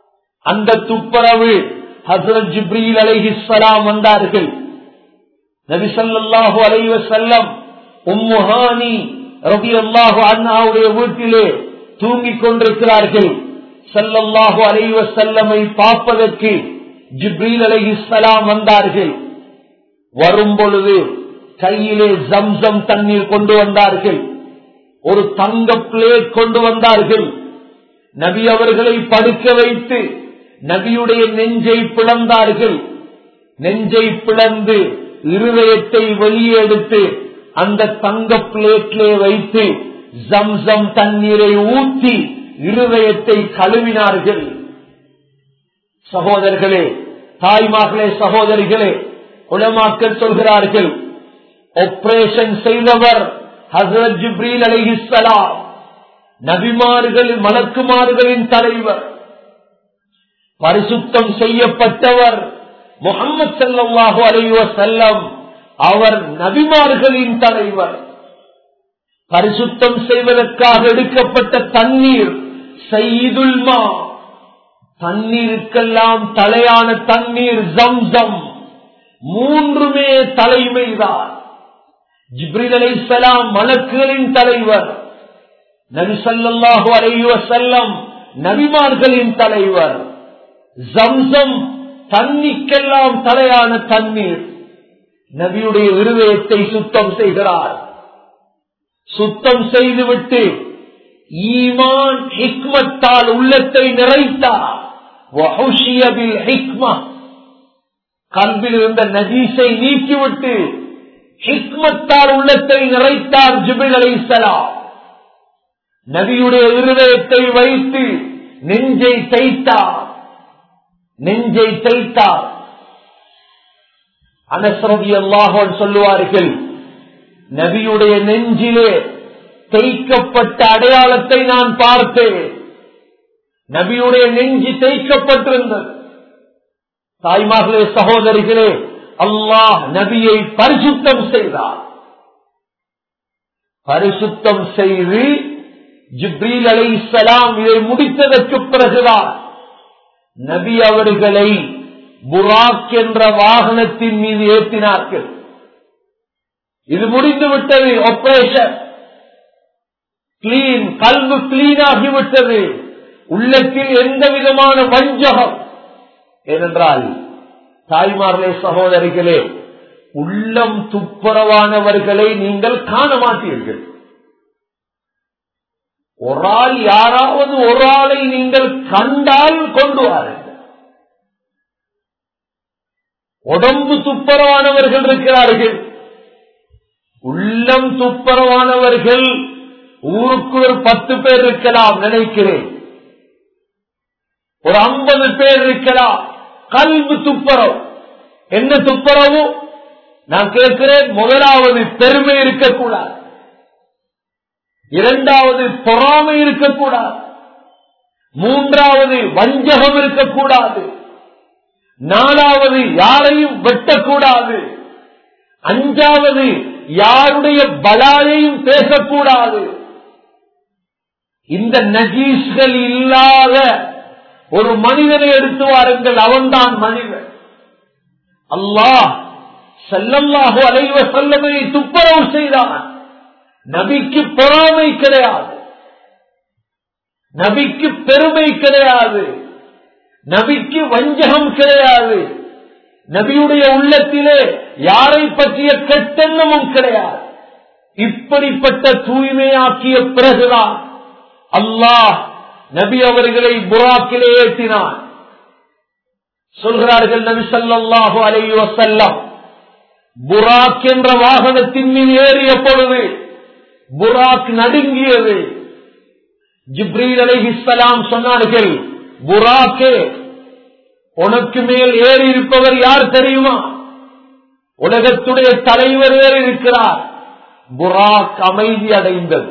அந்த துப்புரவு ஹசரத் ஜிப்ரீல் அலைஹிஸ்ஸலாம் வந்தார்கள் நபி ஸல்லல்லாஹு அலைஹி வஸல்லம் உம்மு ஹானி ரலியல்லாஹு அன்ஹாவுடைய வீட்டிலே தூங்கிக் கொண்டிருக்கிறார்கள் ஸல்லல்லாஹு அலைஹி வஸல்லமை பார்ப்பதற்கு ஜிப்ரீல் அலைஹிஸ்ஸலாம் வந்தார்கள் வரும் பொழுது கையிலே ஜம்சம் தண்ணீர் கொண்டு வந்தார்கள் ஒரு தங்க பிளேட் கொண்டு வந்தார்கள் நபி அவர்களை படுக்க வைத்து நபியுடைய நெஞ்சை பிளந்தார்கள் நெஞ்சை பிளந்து இருதயத்தை வெளியே எடுத்து அந்த தங்க பிளேட்லே வைத்து ஜம்சம் தண்ணீரை ஊற்றி இருதயத்தை கழுவினார்கள் சகோதரர்களே தாய்மார்களே சகோதரிகளே உலமாக்கள் சொல்கிறார்கள் ஆபரேஷன் செய்தவர் ஹசரத் ஜிப்ரீல் அலிஹிஸ்லாம் நபிமார்கள் மலக்குமார்களின் தலைவர் பரிசுத்தம் செய்யப்பட்டவர் முகமது சல்லாஹூ அலைவ செல்லம் அவர் நபிமார்களின் தலைவர் பரிசுத்தம் செய்வதற்காக எடுக்கப்பட்ட தண்ணீர் செய்துல்மா தண்ணீருக்கெல்லாம் தலையான தண்ணீர் ஜம்சம் மூன்றுமே தலைமைதான் ஜிப்ரில் அலைசலாம் மலக்குகளின் தலைவர் நபி சல்லாஹூ அலைவ செல்லம் நபிமார்களின் தலைவர் ஜம்சம் தண்ணிக்கெல்லாம் தலையான தண்ணீர் நபியுடைய இருதயத்தை சுத்தம் செய்கிறார் சுத்தம் செய்துவிட்டு ஈமான் ஹிக்மத்தால் உள்ளத்தை நிறைத்தார் கல்வில் இருந்த நஜீஸை நீக்கிவிட்டு ஹிக்மத்தால் உள்ளத்தை நிறைத்தார் ஜிபில் அலைசலாம் நபியுடைய இருதயத்தை வைத்து நெஞ்சை தைத்தார் நெஞ்சை தைத்தார் அனசரதி அல்லாஹோன் சொல்லுவார்கள் நபியுடைய நெஞ்சிலே தைக்கப்பட்ட அடையாளத்தை நான் பார்த்தேன் நபியுடைய நெஞ்சு தைக்கப்பட்டிருந்தது தாய்மார்களே சகோதரிகளே அல்லாஹ் நபியை பரிசுத்தம் செய்தார் பரிசுத்தம் செய்து ஜிப்ரீல் அலை இஸ்லாம் இதை முடித்ததற்கு பிறகுதான் நபி அவர்களை புராக் என்ற வாகனத்தின் மீது ஏற்றினார்கள் இது முடிந்து விட்டது ஆபரேஷன் கிளீன் கல்வு கிளீன் ஆகிவிட்டது உள்ளத்தில் எந்த விதமான வஞ்சகம் ஏனென்றால் தாய்மார்களே சகோதரிகளே உள்ளம் துப்புரவானவர்களை நீங்கள் காண மாட்டீர்கள் ஒரு ஆள் யாராவது ஒரு ஆளை நீங்கள் கண்டால் கொண்டு வாருங்கள் உடம்பு துப்புரவானவர்கள் இருக்கிறார்கள் உள்ளம் துப்புரவானவர்கள் ஊருக்கு ஒரு பத்து பேர் இருக்கலாம் நினைக்கிறேன் ஒரு ஐம்பது பேர் இருக்கலாம் கல்வி துப்புரவு என்ன துப்புரவு நான் கேட்கிறேன் முதலாவது பெருமை இருக்கக்கூடாது இரண்டாவது பொறாமை இருக்கக்கூடாது மூன்றாவது வஞ்சகம் இருக்கக்கூடாது நாலாவது யாரையும் வெட்டக்கூடாது அஞ்சாவது யாருடைய பலாயையும் பேசக்கூடாது இந்த நஜீஸ்கள் இல்லாத ஒரு மனிதனை எடுத்து வாருங்கள் அவன்தான் மனிதன் அல்லாஹ் செல்லல்லாஹு அலைவ செல்லமையை துப்புரவு செய்தான் நபிக்கு பொறாமை கிடையாது நபிக்கு பெருமை கிடையாது நபிக்கு வஞ்சகம் கிடையாது நபியுடைய உள்ளத்திலே யாரை பற்றிய கெட்டெண்ணமும் கிடையாது இப்படிப்பட்ட தூய்மையாக்கிய பிறகுதான் அல்லாஹ் நபி அவர்களை புராக்கிலே ஏற்றினான் சொல்கிறார்கள் நபி சல்லாஹூ அலை வசல்லம் புராக் என்ற வாகனத்தின் மீது ஏறிய பொழுது புராக் நடுங்கியது ஜிப்ரீல் அலைஹிஸ்லாம் சொன்னார்கள் புராக்கே உனக்கு மேல் ஏறி இருப்பவர் யார் தெரியுமா உலகத்துடைய தலைவர் ஏறி இருக்கிறார் புராக் அமைதி அடைந்தது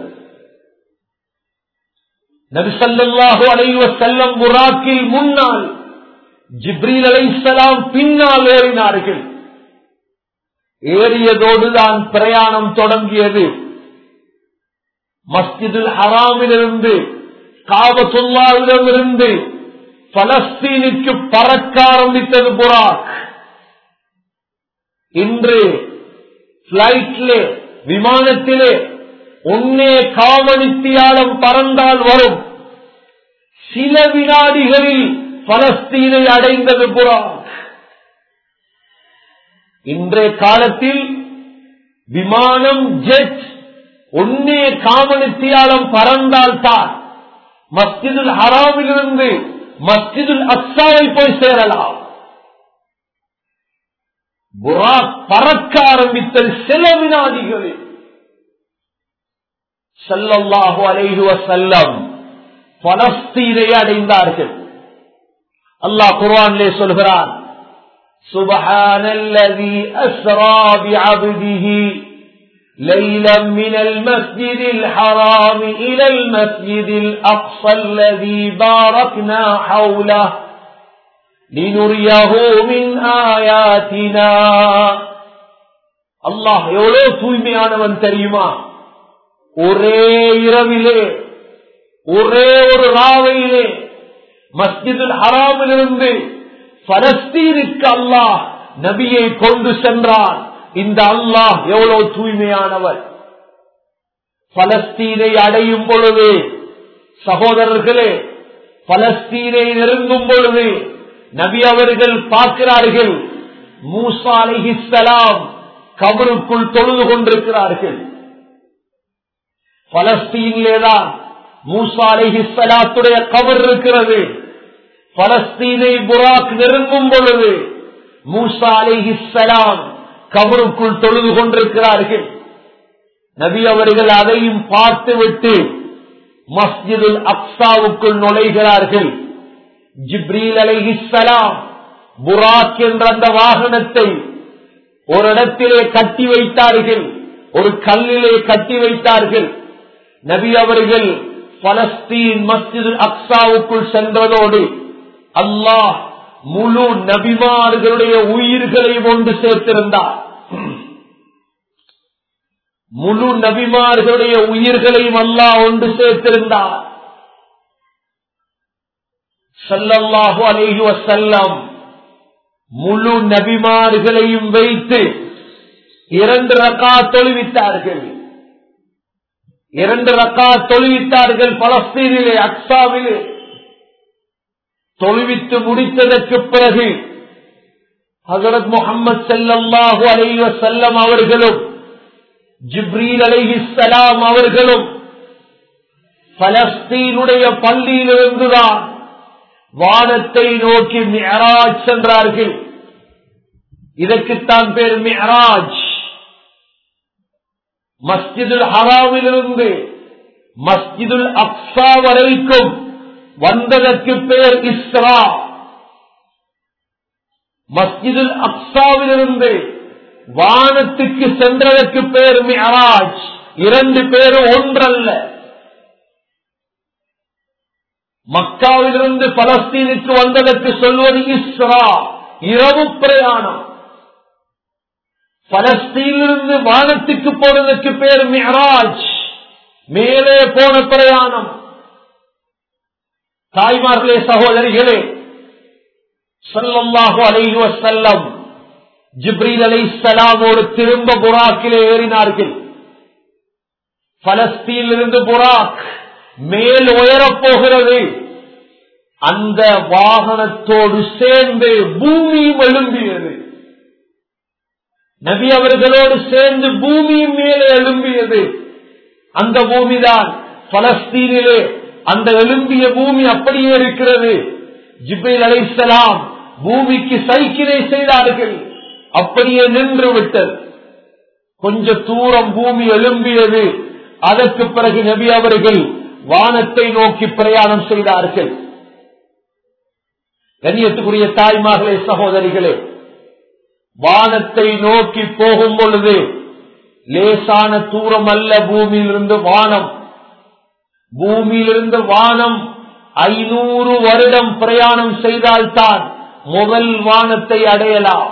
நபிசல்லாஹு அலைவ செல்லம் புராக்கில் முன்னால் ஜிப்ரீல் அலைசலாம் பின்னால் ஏறினார்கள் ஏறியதோடு தான் பிரயாணம் தொடங்கியது மஸ்ஜிதுல் ஹராமிலிருந்து காபத்துல்லாவிடமிருந்து பலஸ்தீனுக்கு பறக்க ஆரம்பித்தது புறாக் இன்று பிளைட்லே விமானத்திலே ஒன்னே காவணித்தியாலம் பறந்தால் வரும் சில வினாடிகளில் பலஸ்தீனை அடைந்தது புறாக் இன்றைய காலத்தில் விமானம் ஜெட் ஒன்னே காமணித்தியாலம் பறந்தால்தான் மஸ்ஜிதுல் ஹராமிலிருந்து மஸ்ஜிதுல் அக்சாவை போய் சேரலாம் புராக் பறக்க ஆரம்பித்தல் சில வினாடிகளில் செல்லல்லாஹு அலைஹி வசல்லம் பலஸ்தீனை அடைந்தார்கள் அல்லாஹ் குர்ஆனிலே சொல்கிறான் سبحان الذي أسرى بعبده ليلا من المسجد الحرام إلى المسجد الأقصى الذي باركنا حوله لنريه من آياتنا الله எவ்வளவு தூய்மையானவன் தெரியுமா ஒரே இரவிலே ஒரே ஒரு ராவையிலே மஸ்ஜிதுல் ஹராமிலிருந்து பலஸ்தீனுக்கு அல்லாஹ் நபியை கொண்டு சென்றான் இந்த அல்லாஹ் எவ்வளவு தூய்மையானவர் பலஸ்தீனை அடையும் பொழுது சகோதரர்களே பலஸ்தீனை நெருங்கும் பொழுது நபி அவர்கள் பார்க்கிறார்கள் மூசா அலிஹிஸ்லாம் கபருக்குள் தொழுது கொண்டிருக்கிறார்கள் பலஸ்தீனிலேதான் மூசா அலிஹிஸ்லாத்துடைய கபர் இருக்கிறது பலஸ்தீனை புராக் நெருங்கும் பொழுது மூசா அலிஹிஸ்லாம் கபருக்குள் தொழுது கொண்டிருக்கிறார்கள் நபி அவர்கள் அதையும் பார்த்துவிட்டு மஸ்ஜிதுல் அக்சாவுக்குள் நுழைகிறார்கள் ஜிப்ரீல் அலைஹிஸ்ஸலாம் புராக் என்ற அந்த வாகனத்தை ஒரு இடத்திலே கட்டி வைத்தார்கள் ஒரு கல்லிலே கட்டி வைத்தார்கள் நபி அவர்கள் பலஸ்தீன் மஸ்ஜிதுல் அக்சாவுக்குள் சென்றதோடு அல்லாஹ் முழு நபிமார்களுடைய உயிர்களை ஒன்று சேர்த்திருந்தார் முழு நபிமார்களுடைய உயிர்களையும் அல்லாஹ் ஒன்று சேர்த்திருந்தார் சல்லல்லாஹு அலைஹி வசல்லம் முழு நபிமார்களையும் வைத்து இரண்டு ரக்கா தொழுவித்தார்கள் இரண்டு ரக்கா தொழுவித்தார்கள் பலஸ்தீனிலே அக்சாவிலே தொழுவித்து முடித்ததற்கு பிறகு ஹசரத் முகமது செல்லல்லாஹு அலைஹி வசல்லம் அவர்களும் ஜிப்ரீல் அலைஹிஸ்ஸலாம் அவர்களும் பலஸ்தீனுடைய பள்ளியிலிருந்துதான் வானத்தை நோக்கி மியராஜ் சென்றார்கள் இதற்குத்தான் பேர் மியராஜ் மஸ்ஜிதுல் ஹராமிலிருந்து மஸ்ஜிதுல் அக்ஸா வரைக்கும் வந்ததற்கு பேர் இஸ்ரா மஸ்ஜிதுல் அக்ஸாவிலிருந்து வானத்துக்கு சென்றதற்கு பேர் மியராஜ் இரண்டு பேரும் ஒன்றல்ல மக்காவிலிருந்து பலஸ்தீனுக்கு வந்ததற்கு சொல்வது இஸ்ரா இரவு பிரயாணம் பலஸ்தீனிலிருந்து வானத்துக்கு போனதற்கு பேர் மியராஜ் மேலே போன பிரயாணம் தாய்மார்களே சகோதரிகளே சொல்லமாக அலைஹி வசல்லம் ஜிப்ரீல் அலை சலாமோடு திரும்ப புராக்கிலே ஏறினார்கள் பலஸ்தீனிலிருந்து புராக் மேல் உயரப் போகிறது அந்த வாகனத்தோடு சேர்ந்து பூமியும் எழும்பியது நபி அவர்களோடு சேர்ந்து பூமியும் மேலே எழும்பியது அந்த பூமிதான் பலஸ்தீனிலே அந்த எழும்பிய பூமி அப்படியே இருக்கிறது ஜிபேல் அலைசலாம் பூமிக்கு சைக்கிளை செய்தார்கள் அப்படியே நின்று விட்டது கொஞ்ச தூரம் பூமி எழும்பியது அதற்கு பிறகு நபி அவர்கள் வானத்தை நோக்கி பிரயாணம் செய்தார்கள் கண்ணியத்துக்குரிய தாய்மார்களே சகோதரிகளே வானத்தை நோக்கி போகும் பொழுது லேசான தூரம் அல்ல பூமியிலிருந்து வானம் பூமியிலிருந்து வானம் ஐநூறு வருடம் பிரயாணம் செய்தால்தான் முதல் வானத்தை அடையலாம்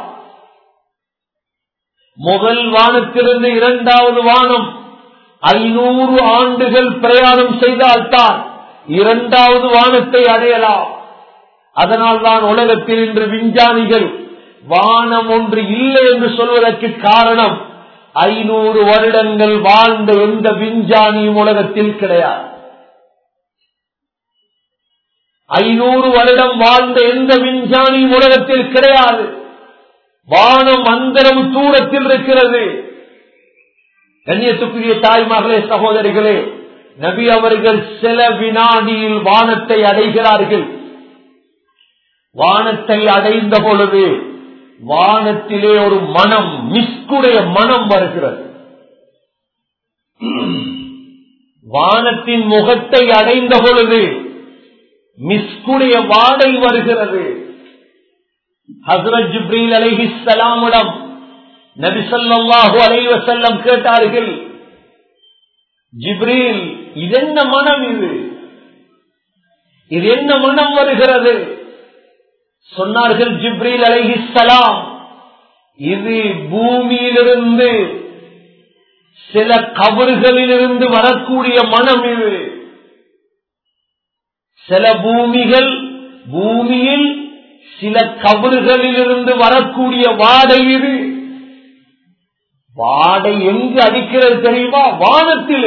முதல் வானத்திலிருந்து இரண்டாவது வானம் ஐநூறு ஆண்டுகள் பிரயாணம் செய்தால்தான் இரண்டாவது வானத்தை அடையலாம் அதனால்தான் உலகத்தில் இன்று விஞ்ஞானிகள் வானம் ஒன்று இல்லை என்று சொல்வதற்கு காரணம் ஐநூறு வருடங்கள் வாழ்ந்த எந்த விஞ்ஞானியும் உலகத்தில் கிடையாது ஐநூறு வருடம் வாழ்ந்த எந்த விஞ்ஞானியும் உலகத்தில் கிடையாது வானம் அந்தளவு தூரத்தில் இருக்கிறது கண்ணியத்துக்குரிய தாய்மார்களே சகோதரிகளே நபி அவர்கள் சில வினாடியில் வானத்தை அடைகிறார்கள் வானத்தை அடைந்த பொழுது வானத்திலே ஒரு மனம் மிஸ்குடைய மனம் வருகிறது வானத்தின் முகத்தை அடைந்த பொழுது மிஸ்குடைய வாடை வருகிறது ஹசரத் ஜிப்ரீல் அலைஹி சலாமிடம் நபி சொல்லாஹு அலைவ செல்லம் கேட்டார்கள் ஜிப்ரீல் இதென்ன மனம் இது இது என்ன மனம் வருகிறது சொன்னார்கள் ஜிப்ரீல் அலைஹி சலாம் இது பூமியிலிருந்து சில கபறுகளிலிருந்து வரக்கூடிய மனம் இது சில பூமிகள் பூமியில் சில கபறுகளிலிருந்து வரக்கூடிய வாடை இது வாடை எங்கு அடிக்கிறது தெரியுமா வானத்தில்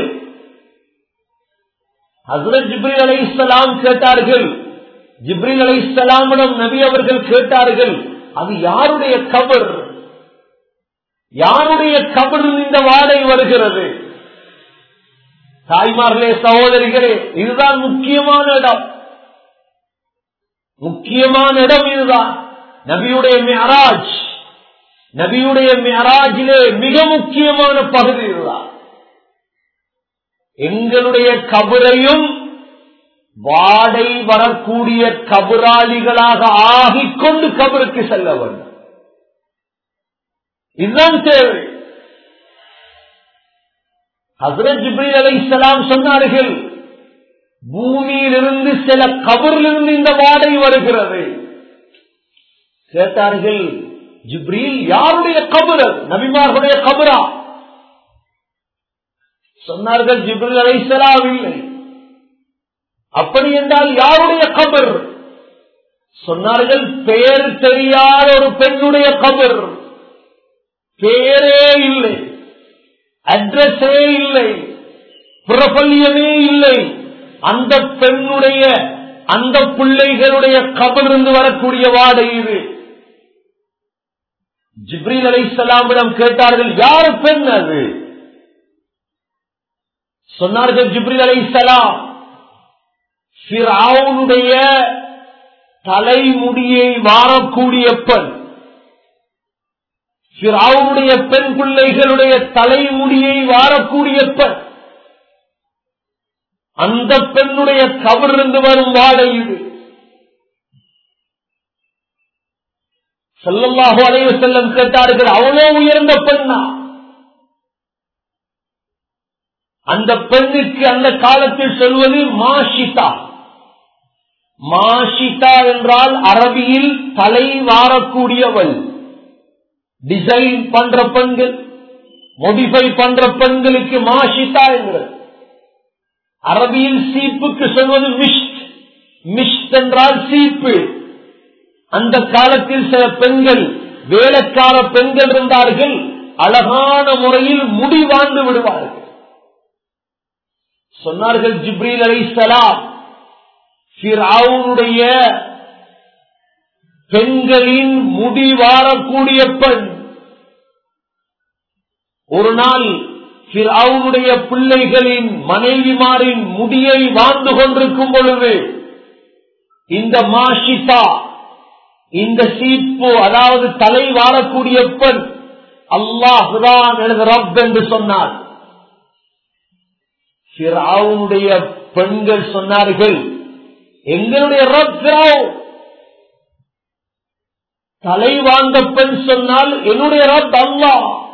ஹசரத் ஜிப்ரில் அலை இஸ்லாம் கேட்டார்கள் ஜிப்ரில் அலை இஸ்லாமிடம் நபி அவர்கள் கேட்டார்கள் அது யாருடைய கபர் யாருடைய கபர் இந்த வாடை வருகிறது தாய்மார்களே சகோதரிகளே இதுதான் முக்கியமான இடம் முக்கியமான இடம் இதுதான் நபியுடைய மியராஜ் நபியுடைய மியராஜிலே மிக முக்கியமான பகுதி இதுதான் எங்களுடைய கபரையும் வாடை வரக்கூடிய கபராளிகளாக ஆகிக்கொண்டு கபருக்கு செல்ல வேண்டும் இதுதான் தேவை ஹசரத் ஜிப்ரீல் அலை இஸ்லாம் சொன்னார்கள் பூமியிலிருந்து சில கபரிலிருந்து இந்த வாடை வருகிறது கேட்டார்கள் ஜிப்ரீல் யாருடைய கபர் நபிமார்களுடைய கபரா சொன்னார்கள் ஜிப்ரில் அலை இல்லை அப்படி என்றால் யாருடைய கபர் சொன்னார்கள் பெயர் தெரியாத ஒரு பெண்ணுடைய கபர் பேரே இல்லை அட்ரஸே இல்லை பிரபல்யமே இல்லை அந்த பெண்ணுடைய அந்த பிள்ளைகளுடைய கபலிருந்து வரக்கூடிய வாடை இது ஜிப்ரீல் அலை சலாமிடம் கேட்டார்கள் யார் பெண் அது சொன்னார்கள் ஜிப்ரில் அலை சலாம் சிராவுடைய தலைமுடியை வாரக்கூடிய பெண் சிராவுடைய பெண் பிள்ளைகளுடைய தலைமுடியை வாரக்கூடிய பெண் அந்த பெண்ணுடைய கவரிருந்து வரும் வாடை இது செல்லமாக அலைய செல்லம் கேட்டார்கள் அவ்வளோ உயர்ந்த பெண்ணா அந்த பெண்ணுக்கு அந்த காலத்தில் சொல்வது மாஷிதா மாஷிதா என்றால் அரபியில் தலை வாரக்கூடியவள் டிசைன் பண்ற பெண்கள் மோடிஃபை பண்ற பெண்களுக்கு மாஷிதா என்கிறது அரபியில் சீப்புக்கு சொல்வது மிஷ்ட் மிஷ்ட் என்றால் சீப்பு அந்த காலத்தில் சில பெண்கள் வேலைக்கார பெண்கள் இருந்தார்கள் அழகான முறையில் முடி வாழ்ந்து விடுவார்கள் சொன்னார்கள் ஜிப்ரீல் அலை சலாம் பெண்களின் முடி வாரக்கூடிய பெண் ஒரு நாள் அவனுடைய பிள்ளைகளின் மனைவிமாரின் முடியை வாழ்ந்து கொண்டிருக்கும் பொழுது இந்த மாஷிதா இந்த சீப்பு அதாவது தலை வாழக்கூடிய பெண் அல்லாஹுதான் எனது ரப் என்று சொன்னார் அவனுடைய பெண்கள் சொன்னார்கள் எங்களுடைய ரப் தலை வாழ்ந்த பெண் சொன்னால் என்னுடைய ரப் அல்லா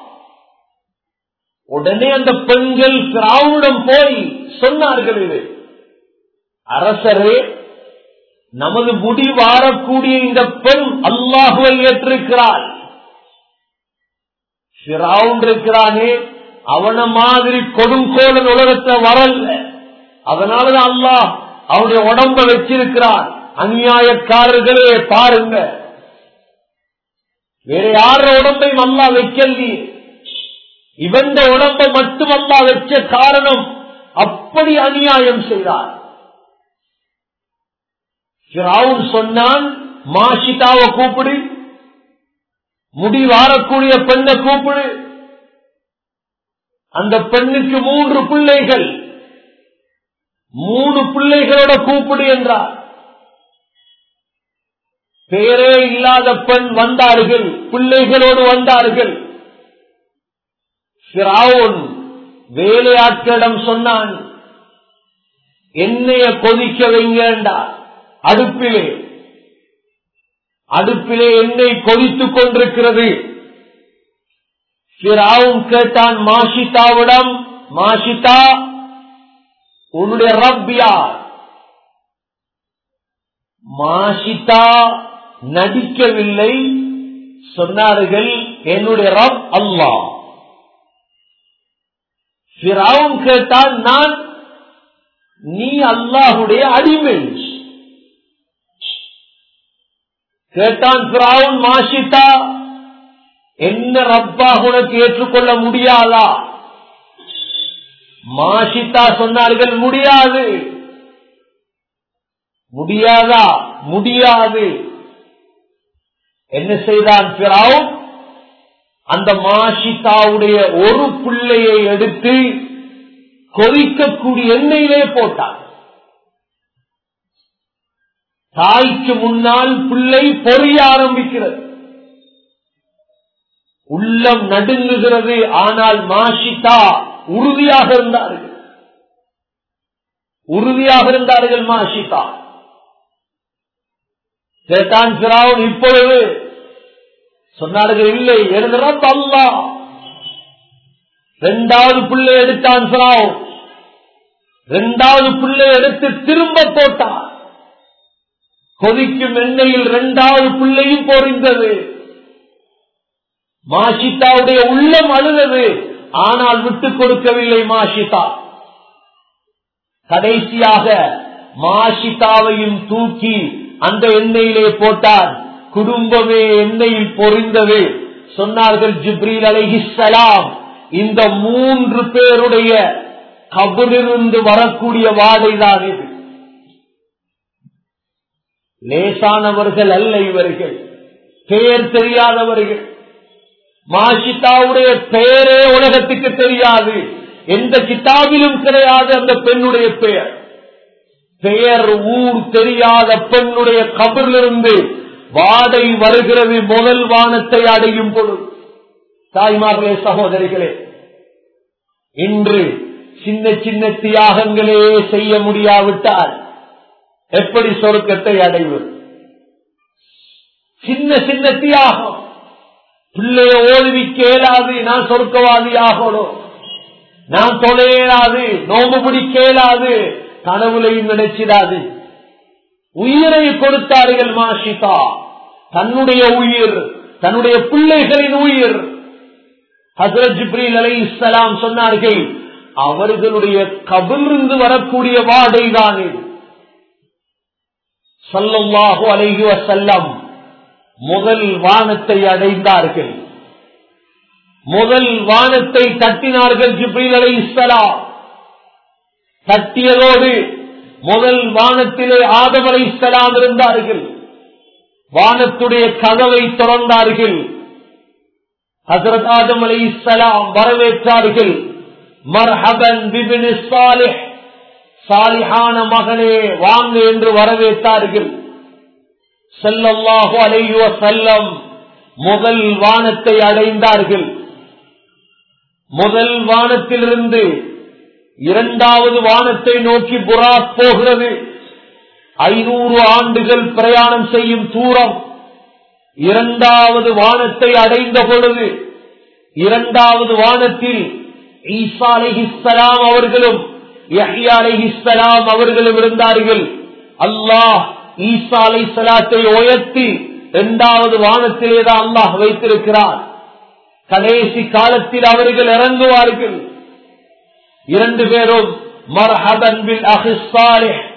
உடனே அந்த பெண்கள் பிராவுடன் போய் சொன்னார்கள் இது அரசரே நமது முடி வாரக்கூடிய இந்த பெண் அல்லாஹுவை ஏற்றிருக்கிறாள் இருக்கிறானே அவன மாதிரி கொடுங்கோலன் உலகத்தை வரல அதனாலதான் அல்லாஹ் அவனுடைய உடம்ப வச்சிருக்கிறான் அநியாயக்காரர்களே பாருங்க வேற யார உடம்பையும் அல்லா வைக்கல்வி இவந்த உடம்பை மட்டும் அல்லா வச்ச காரணம் அப்படி அநியாயம் செய்தார் ஃபிரௌன் சொன்னான் மாஷிதாவை கூப்பிடு முடி வாரக்கூடிய பெண்ணை கூப்பிடு அந்த பெண்ணுக்கு மூன்று பிள்ளைகள் மூணு பிள்ளைகளோட கூப்பிடு என்றார் பேரே இல்லாத பெண் வந்தார்கள் பிள்ளைகளோடு வந்தார்கள் ஃபிரௌன் வேலையாட்களிடம் சொன்னான் எண்ணெய கொதிக்க வைங்க என்றார் அடுப்பிலே அடுப்பிலே எண்ணெய் கொதித்துக் கொண்டிருக்கிறது ஃபிரௌன் கேட்டான் மாஷிதாவிடம் மாஷிதா உன்னுடைய ரப் யார் மாஷிதா நடிக்கவில்லை சொன்னார்கள் என்னுடைய ரப் அல்லாஹ் ஃபிரௌன் கேட்டால் நான் நீ அல்லாஹுடைய அடிமை கேட்டான் ஃபிரௌன் மாஷிதா என்ன ரப்பாக உனக்கு ஏற்றுக்கொள்ள முடியாதா மாஷிதா சொன்னார்கள் முடியாது முடியாதா முடியாது என்ன செய்தான் ஃபிரௌன் அந்த மாஷிதாவுடைய ஒரு பிள்ளையை எடுத்து கொதிக்கக்கூடிய எண்ணெயிலே போட்டார் தாய்க்கு முன்னால் பிள்ளை பொறிய ஆரம்பிக்கிறது உள்ளம் நடுங்குகிறது ஆனால் மாஷிதா உறுதியாக இருந்தார்கள் உறுதியாக இருந்தார்கள் மாஷிதா கேட்டான் பிராவன் இப்பொழுது சொன்னார்கள் இல்லை எழுதுறப்ப அல்லா இரண்டாவது பிள்ளை எடுத்தான் பிராவன் இரண்டாவது பிள்ளை எடுத்து திரும்ப போட்டான் கொதிக்கும் எண்ணெயில் இரண்டாவது பிள்ளையும் பொறிந்தது மாஷிதாவுடைய உள்ளம் அழுதது ஆனால் விட்டுக் கொடுக்கவில்லை மாஷிதா கடைசியாக மாஷிதாவையும் தூக்கி அந்த எண்ணெயிலே போட்டார் குடும்பமே எண்ணெயில் பொறிந்தது சொன்னார்கள் ஜிப்ரீல் அலைஹிஸ்ஸலாம் இந்த மூன்று பேருடைய கபரிலிருந்து வரக்கூடிய வாடைதான் இது லேசானவர்கள் அல்ல இவர்கள் பெயர் தெரியாதவர்கள் மாஷிதாவுடைய பெயரே உலகத்துக்கு தெரியாது எந்த கிதாபிலும் கிடையாது அந்த பெண்ணுடைய பெயர் பெயர் ஊர் தெரியாத பெண்ணுடைய கபரிலிருந்து வாடை வருகிறது முதல் வானத்தை அடையும் பொழுது தாய்மார்களே சகோதரிகளே இன்று சின்ன சின்ன தியாகங்களே செய்ய முடியாவிட்டால் எப்படி சொருக்கத்தை அடைவது சின்ன சின்ன தியாகம் பிள்ளைய ஓதுவிக்க இயலாது நான் சொர்க்கவாதி ஆகணும் நான் தொலையலாது நோம்பு பிடிக்க இயலாது கனவுலையும் நினைச்சிடாது உயிரை கொடுத்தார்கள் மாஷிதா தன்னுடைய உயிர் தன்னுடைய பிள்ளைகளின் உயிர் ஹசரத் ஜிப்ரீல் அலை இஸ்லாம் சொன்னார்கள் அவர்களுடைய கபிலிருந்து வரக்கூடிய வாடை தான் இது சல்லல்லாஹு அலைஹி வசல்லம் முதல் வானத்தை அடைந்தார்கள் முதல் வானத்தை தட்டினார்கள் ஜிப்ரீல் அலை இஸ்லாம் தட்டியதோடு முதல் வானத்திலே ஆதம் அலை இஸ்லாம் இருந்தார்கள் வானத்துடைய கதவை திறந்தார்கள் ஹசரத் ஆதம் அலை இஸ்லாம் வரவேற்றார்கள் மர்ஹபன் பிபின் சாலிஹ் சாலிஹான மகனே வாங்க என்று வரவேற்றார்கள் செல்லல்லாஹு அலையுவ செல்லம் முதல் வானத்தை அடைந்தார்கள் முதல் வானத்திலிருந்து இரண்டாவது வானத்தை நோக்கி புராக் போகிறது ஐநூறு ஆண்டுகள் பிரயாணம் செய்யும் தூரம் இரண்டாவது வானத்தை அடைந்த பொழுது இரண்டாவது வானத்தில் ஈசா அலைஹிஸ்ஸலாம் அவர்களும் யஹ்யா அலைஹிஸ்ஸலாம் அவர்களும் இருந்தார்கள் அல்லாஹ் ஈசா அலை சலாத்தை உயர்த்தி இரண்டாவது வானத்திலேதான் அல்லாஹ் வைத்திருக்கிறார் கடைசி காலத்தில் அவர்கள் இறங்குவார்கள் இரண்டு பேரும் மர்ஹபன் பில் அஹிஸ்ஸாலிஹ்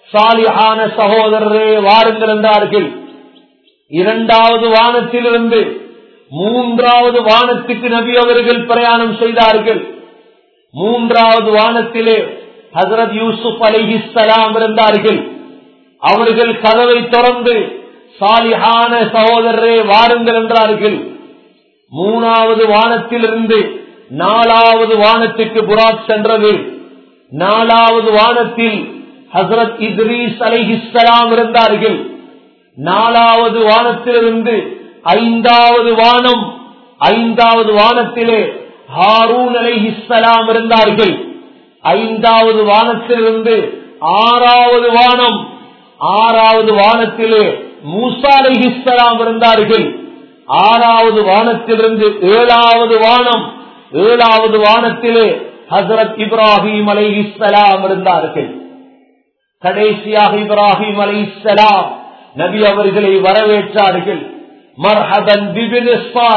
சாலிஹான சகோதரரே வாருங்கள் என்றார்கள் இரண்டாவது வானத்திலிருந்து மூன்றாவது வானத்துக்கு நபி அவர்கள் பிரயாணம் செய்தார்கள் மூன்றாவது வானத்திலே ஹசரத் யூசுப் அலிஹிஸ்லாம் இருந்தார்கள் அவர்கள் கதவை திறந்து சாலிஹான சகோதரரே வாருங்கள் என்றார்கள் மூணாவது வானத்திலிருந்து நாலாவது வானத்துக்கு புராக் சென்றது நாலாவது வானத்தில் ஹசரத் இத்ரீஸ் அலிஹிஸ்லாம் இருந்தார்கள் நாலாவது வானத்திலிருந்து ஐந்தாவது வானம் ஐந்தாவது வானத்திலே ஹாரூன் அலிஹிஸ்லாம் இருந்தார்கள் ஐந்தாவது வானத்திலிருந்து ஆறாவது வானம் ஆறாவது வானத்திலே மூசா அலிஹிஸ்லாம் இருந்தார்கள் ஆறாவது வானத்திலிருந்து ஏழாவது வானம் ஏழாவது வானத்திலே ஹசரத் இப்ராஹிம் அலை இஸ்லாம் இருந்தார்கள் கடைசியாக இப்ராஹிம் அலை இஸ்லாம் நபி அவர்களை வரவேற்றார்கள் மர்ஹபன் பிபின்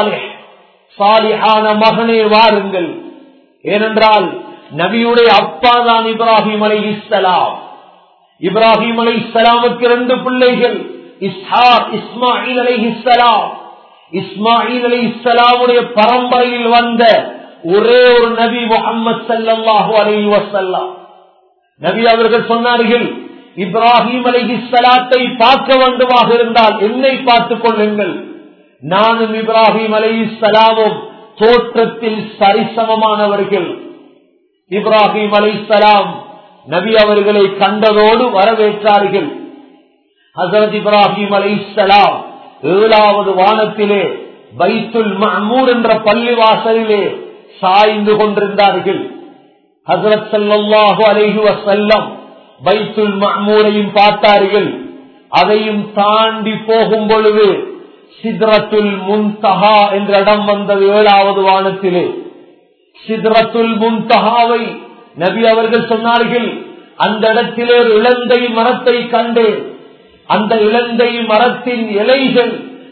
சாலிஹான மகனே வாருங்கள் ஏனென்றால் நபியுடைய அப்பா தான் இப்ராஹிம் அலை இஸ்லாம் இப்ராஹிம் அலை இஸ்லாமுக்கு இரண்டு பிள்ளைகள் இஸ்ஹாக் இஸ்மாயில் அலை இஸ்லாம் இஸ்மாயில் அலி இஸ்லாமுடைய பரம்பரையில் வந்த ஒரே ஒரு நபி முகமது சல்லாஹூ அலி வசல்லாம் நபி அவர்கள் சொன்னார்கள் இப்ராஹிம் அலி இஸ்லாத்தை பார்க்க வேண்டுமாக இருந்தால் என்னை பார்த்துக் கொள்ளுங்கள் நானும் இப்ராஹிம் அலி இஸ்லாமும் தோற்றத்தில் சரிசமமானவர்கள் இப்ராஹிம் அலி இஸ்லாம் நபி அவர்களை கண்டதோடு வரவேற்றார்கள் ஹசரத் இப்ராஹிம் அலி இஸ்லாம் ஏழாவது வானத்திலே பைத்துல் மஹமூர் என்ற பள்ளி வாசலிலே சாய்ந்து கொண்டிருந்தார்கள் ஹசரத் சல்லாஹு அலைஹி வசல்லம் பைத்துல் மஹமூரையும் பார்த்தார்கள் அதையும் தாண்டி போகும் பொழுது சித்ரத்துல் முன்தஹா என்ற இடம் வந்தது ஏழாவது வானத்திலே சித்ரத்துல் முன்தஹாவை நபி அவர்கள் சொன்னார்கள் அந்த இடத்திலே ஒரு இளந்தை மரத்தை கண்டேன் அந்த இலந்தை மரத்தின் இலைகள்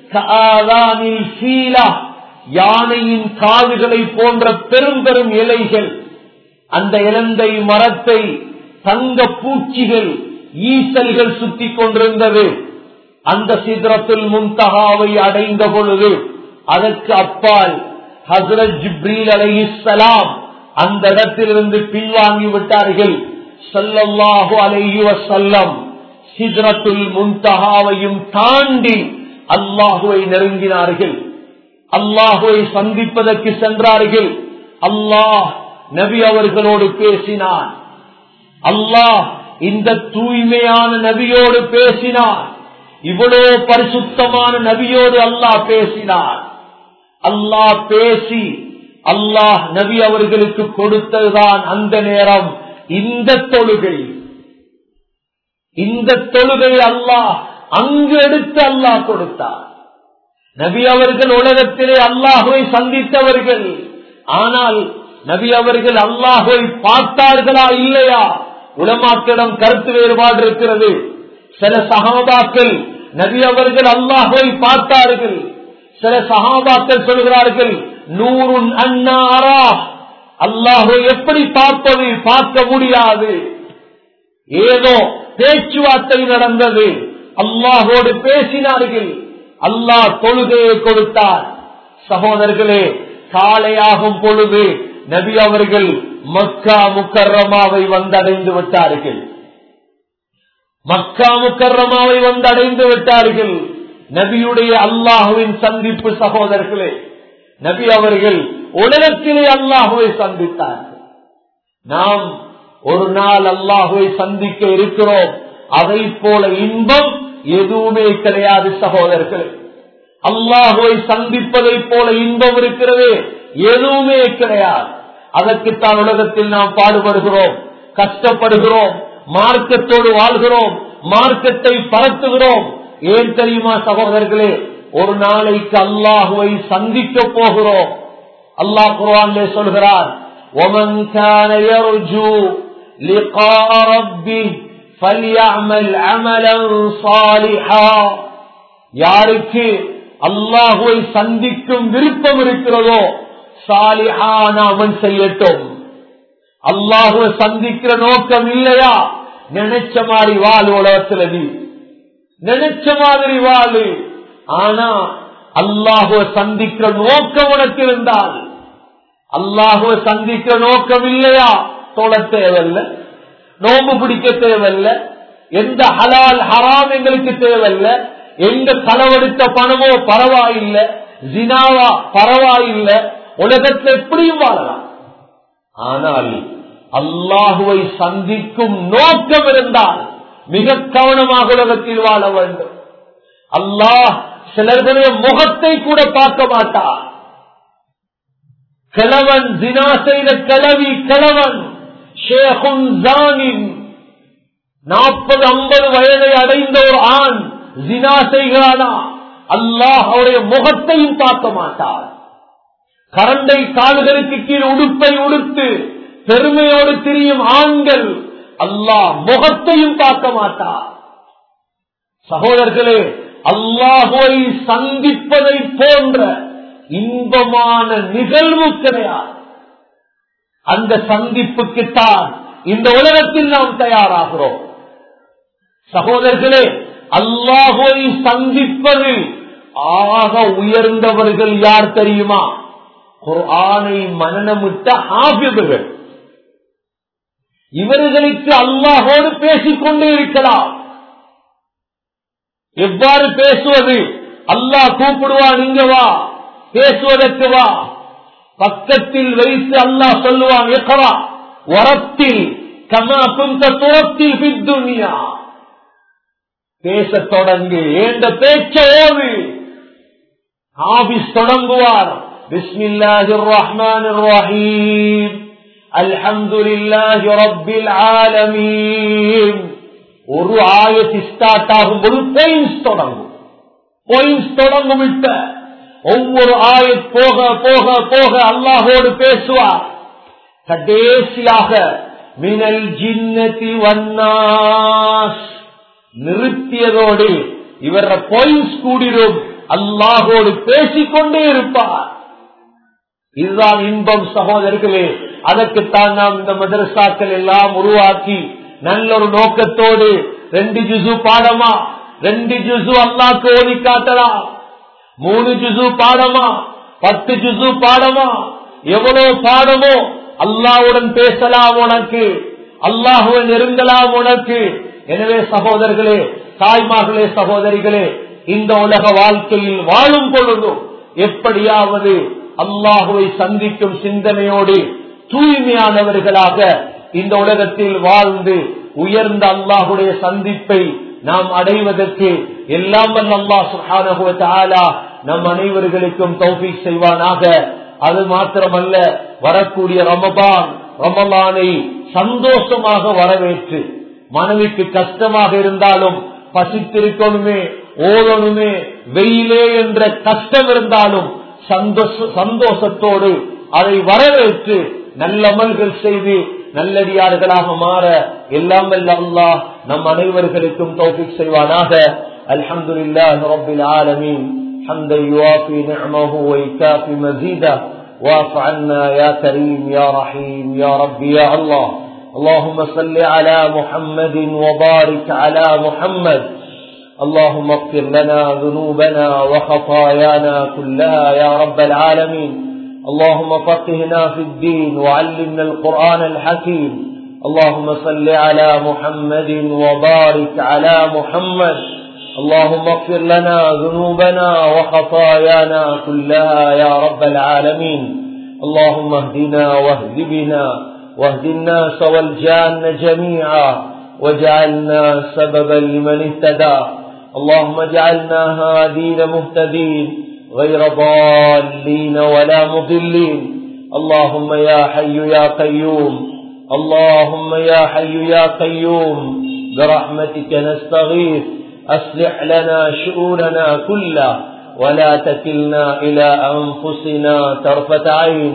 யானையின் காதுகளை போன்ற பெரும் பெரும் இலைகள் அந்த இலந்தை மரத்தை தங்க பூச்சிகள் ஈசல்கள் சுத்தி கொண்டிருந்தது அந்த சித்ரத்துல் முன்தகாவை அடைந்த பொழுது அதற்கு அப்பால் ஹசரத் ஜிப்ரீல் அலைஹிஸ்ஸலாம் அந்த இடத்திலிருந்து பின்வாங்கி விட்டார்கள் ஸல்லல்லாஹு அலைஹி வஸல்லம் சித்ரத்துல் முன்தகாவையும் தாண்டி அல்லாஹுவை நெருங்கினார்கள் அல்லாஹுவை சந்திப்பதற்கு சென்றார்கள் அல்லாஹ் நபி அவர்களோடு பேசினான் அல்லாஹ் இந்த தூய்மையான நபியோடு பேசினான் இவ்வளவு பரிசுத்தமான நபியோடு அல்லாஹ் பேசினான் அல்லாஹ் பேசி அல்லாஹ் நபி அவர்களுக்கு கொடுத்ததுதான் அந்த நேரம் இந்த தொழுகை இந்த தொழுகை அல்லாஹ் அங்கு எடுத்து அல்லாஹ் கொடுத்தார் நபி அவர்கள் உலகத்திலே அல்லாஹுவை சந்தித்தவர்கள் ஆனால் நபி அவர்கள் அல்லாஹுவை பார்த்தார்களா இல்லையா உலமாக்கிடம் கருத்து வேறுபாடு இருக்கிறது சில சகாபாக்கள் நபி அவர்கள் அல்லாஹுவை பார்த்தார்கள் சில சகாபாக்கள் சொல்கிறார்கள் நூறுன் அண்ணாரா அல்லாஹுவை எப்படி பார்ப்பது பார்க்க முடியாது ஏதோ பேச்சுவார்த்தை நடந்தது அல்லாஹோடு பேசினார்கள் அல்லாஹ் தொழுகையை கொடுத்தார் சகோதரர்களே காலையாகும் பொழுது நபி அவர்கள் மக்கா முக்கர்ரமாவை வந்தடைந்து விட்டார்கள் மக்கா முக்கர்ரமாவை வந்தடைந்து விட்டார்கள் நபியுடைய அல்லாஹுவின் சந்திப்பு சகோதரர்களே நபி அவர்கள் உலகத்திலே அல்லாஹுவை சந்தித்தார்கள் நாம் ஒரு நாள் அல்லாஹுவை சந்திக்க இருக்கிறோம் அதை போல இன்பம் எதுவுமே கிடையாது சகோதரர்களே அல்லாஹுவை சந்திப்பதை போல இன்பம் இருக்கிறது எதுவுமே கிடையாது அதற்குத்தான் உலகத்தில் நாம் பாடுபடுகிறோம் கஷ்டப்படுகிறோம் மார்க்கத்தோடு வாழ்கிறோம் மார்க்கத்தை பரத்துகிறோம் ஏன் தெரியுமா சகோதரர்களே ஒரு நாளைக்கு அல்லாஹுவை சந்திக்க போகிறோம் அல்லாஹ் குர்ஆனிலே சொல்கிறார் ومن كان يرجو لقاء ربه فليعمل عملا صالحا யாருக்கு அல்லாஹுவை சந்திக்கும் விருப்பம் இருக்கிறதோ சாலிஹான அவன் செய்யட்டும் அல்லாஹுவை சந்திக்கிற நோக்கம் இல்லையா நினைச்ச மாதிரி வாழ் உலகத்துல நீ நினைச்ச மாதிரி வாழு ஆனா அல்லாஹுவ சந்திக்கிற நோக்கம் உனக்கு இருந்தால் அல்லாஹுவ சந்திக்கிற நோக்கம் இல்லையா தொழ தேவையில்ல நோம்பு பிடிக்க தேவையில்ல எந்த ஹலால் ஹராம் எங்களுக்கு தேவையில்ல எங்க களவெடுத்த பணமோ பரவாயில்லை ஜினாவா பரவாயில்லை உலகத்தில் எப்படியும் வாழலாம் ஆனால் அல்லாஹுவை சந்திக்கும் நோக்கம் இருந்தால் மிக கவனமாக உலகத்தில் வாழ வேண்டும் அல்லாஹ் சிலர்களுடைய முகத்தை கூட பார்க்க மாட்டார் கிழவன் ஜினா செய்த கிழவி கிழவன் ஷேகுன் ஜானின் நாற்பது ஐம்பது வயதை அடைந்த ஒரு ஆண் ஜினா செய்கிறானா அல்லாஹ் அவருடைய முகத்தையும் பார்க்க மாட்டார் கரண்டை கால்களுக்கு கீழ் உடுப்பை உடுத்து பெருமையோடு திரியும் ஆண்கள் அல்லாஹ் முகத்தையும் பார்க்க மாட்டார் சகோதரர்களே அல்லாஹுவை சந்திப்பதை போன்ற இன்பமான நிகழ்வு கிடையாது அந்த சந்திப்புக்குத்தான் இந்த உலகத்தில் நாம் தயாராகிறோம் சகோதரர்களே அல்லாஹுவை சந்திப்பது ஆக உயர்ந்தவர்கள் யார் தெரியுமா ஆணை மனநமிட்ட ஆபியர்கள் இவர்களுக்கு அல்லாஹோடு பேசிக்கொண்டே இருக்கலாம் எவ்வாறு பேசுவது அல்லாஹ் கூப்பிடுவான் இங்க வா பேசுவதற்கு வா பக்கத்தில் வைத்து அல்லாஹ் சொல்லுவான் எக்கவா உரத்தில் கமா குந்த துரத்தில் பித்துனியா பேச தொடங்கு ஏண்ட பேச்ச ஓது ஆபிஸ் தொடங்குவார் பிஸ்மில்லாஹிர் ரஹ்மானிர் ரஹீம் அல்ஹம்துலில்லாஹி ரப்பில் ஆலமீன் ஒரு ஆயத்து ஸ்டார்ட் ஆகும் போது பொயின்ஸ் தொடங்கும் பொயின்ஸ் தொடங்கும் விட்ட ஒவ்வொரு ஆயத் போக போக போக அல்லாஹோடு பேசுவார் கடைசியாக மினல் ஜின்னதி வன்னாஸ் நிறுத்தியதோடு இவர பொயின்ஸ் கூடிடும் அல்லாஹோடு பேசிக்கொண்டே இருப்பார் இதுதான் இன்பம் சகோதரர்களே அதற்குத்தான் நாம் இந்த மதரசாக்கள் எல்லாம் உருவாக்கி நல்ல ஒரு நோக்கத்தோடு ரெண்டு ஜுசு பாடமா ரெண்டு ஜுசு அல்லாக்கு ஓதி காட்டலாம் மூணு ஜுசு பாடமா பத்து ஜுசு பாடமா எவ்வளவு பாடமோ அல்லாவுடன் பேசலாம் உனக்கு அல்லாஹுடன் நெருங்கலாம் உனக்கு எனவே சகோதரர்களே தாய்மார்களே சகோதரிகளே இந்த உலக வாழ்க்கையில் வாழும் பொழுதும் எப்படியாவது அல்லாஹுவை சந்திக்கும் சிந்தனையோடு தூய்மையானவர்களாக இந்த உலகத்தில் வாழ்ந்து உயர்ந்த அல்லாஹுடைய சந்திப்பை நாம் அடைவதற்கு எல்லாம் வல்ல அல்லாஹ் சுப்ஹானஹு வ தஆலா நம் அனைவர்களுக்கும் தௌஃபீக் செய்வானாக அது மாத்திரமல்ல வரக்கூடிய ரமபான் ரமலானை சந்தோஷமாக வரவேற்று மனைவிக்கு கஷ்டமாக இருந்தாலும் பசித்திருக்கணுமே ஓதணுமே வெயிலே என்ற கஷ்டம் இருந்தாலும் சந்தோஷ சந்தோஷத்தோடு அதை வரவேற்று நல்ல அமல்கள் செய்து நல்லடியார்களாக மாற எல்லாம் வல்ல அல்லாஹ் நம் அனைவர்களுக்கும் தௌஃபிக் செய்வானாக அல்ஹம்துலில்லாஹி ரப்பில் ஆலமீன் حمدا يوافي نعمه ويكافي مزيده واعف عنا يا كريم يا رحيم يا رب يا الله اللهم صل على محمد وبارك على محمد اللهم اغفر لنا ذنوبنا وخطايانا كلها يا رب العالمين اللهم فقهنا في الدين وعلمنا القرآن الحكيم اللهم صل على محمد وبارك على محمد اللهم اغفر لنا ذنوبنا وخطايانا كلها يا رب العالمين اللهم اهدنا واهد بنا واهد الناس والجان جميعا واجعلنا سببا لمن اهتدى اللهم اجعلنا هادين مهتدين غير ضالين ولا مضلين اللهم يا حي يا قيوم اللهم يا حي يا قيوم برحمتك نستغيث أصلح لنا شؤوننا كلها ولا تكلنا إلى أنفسنا طرفة عين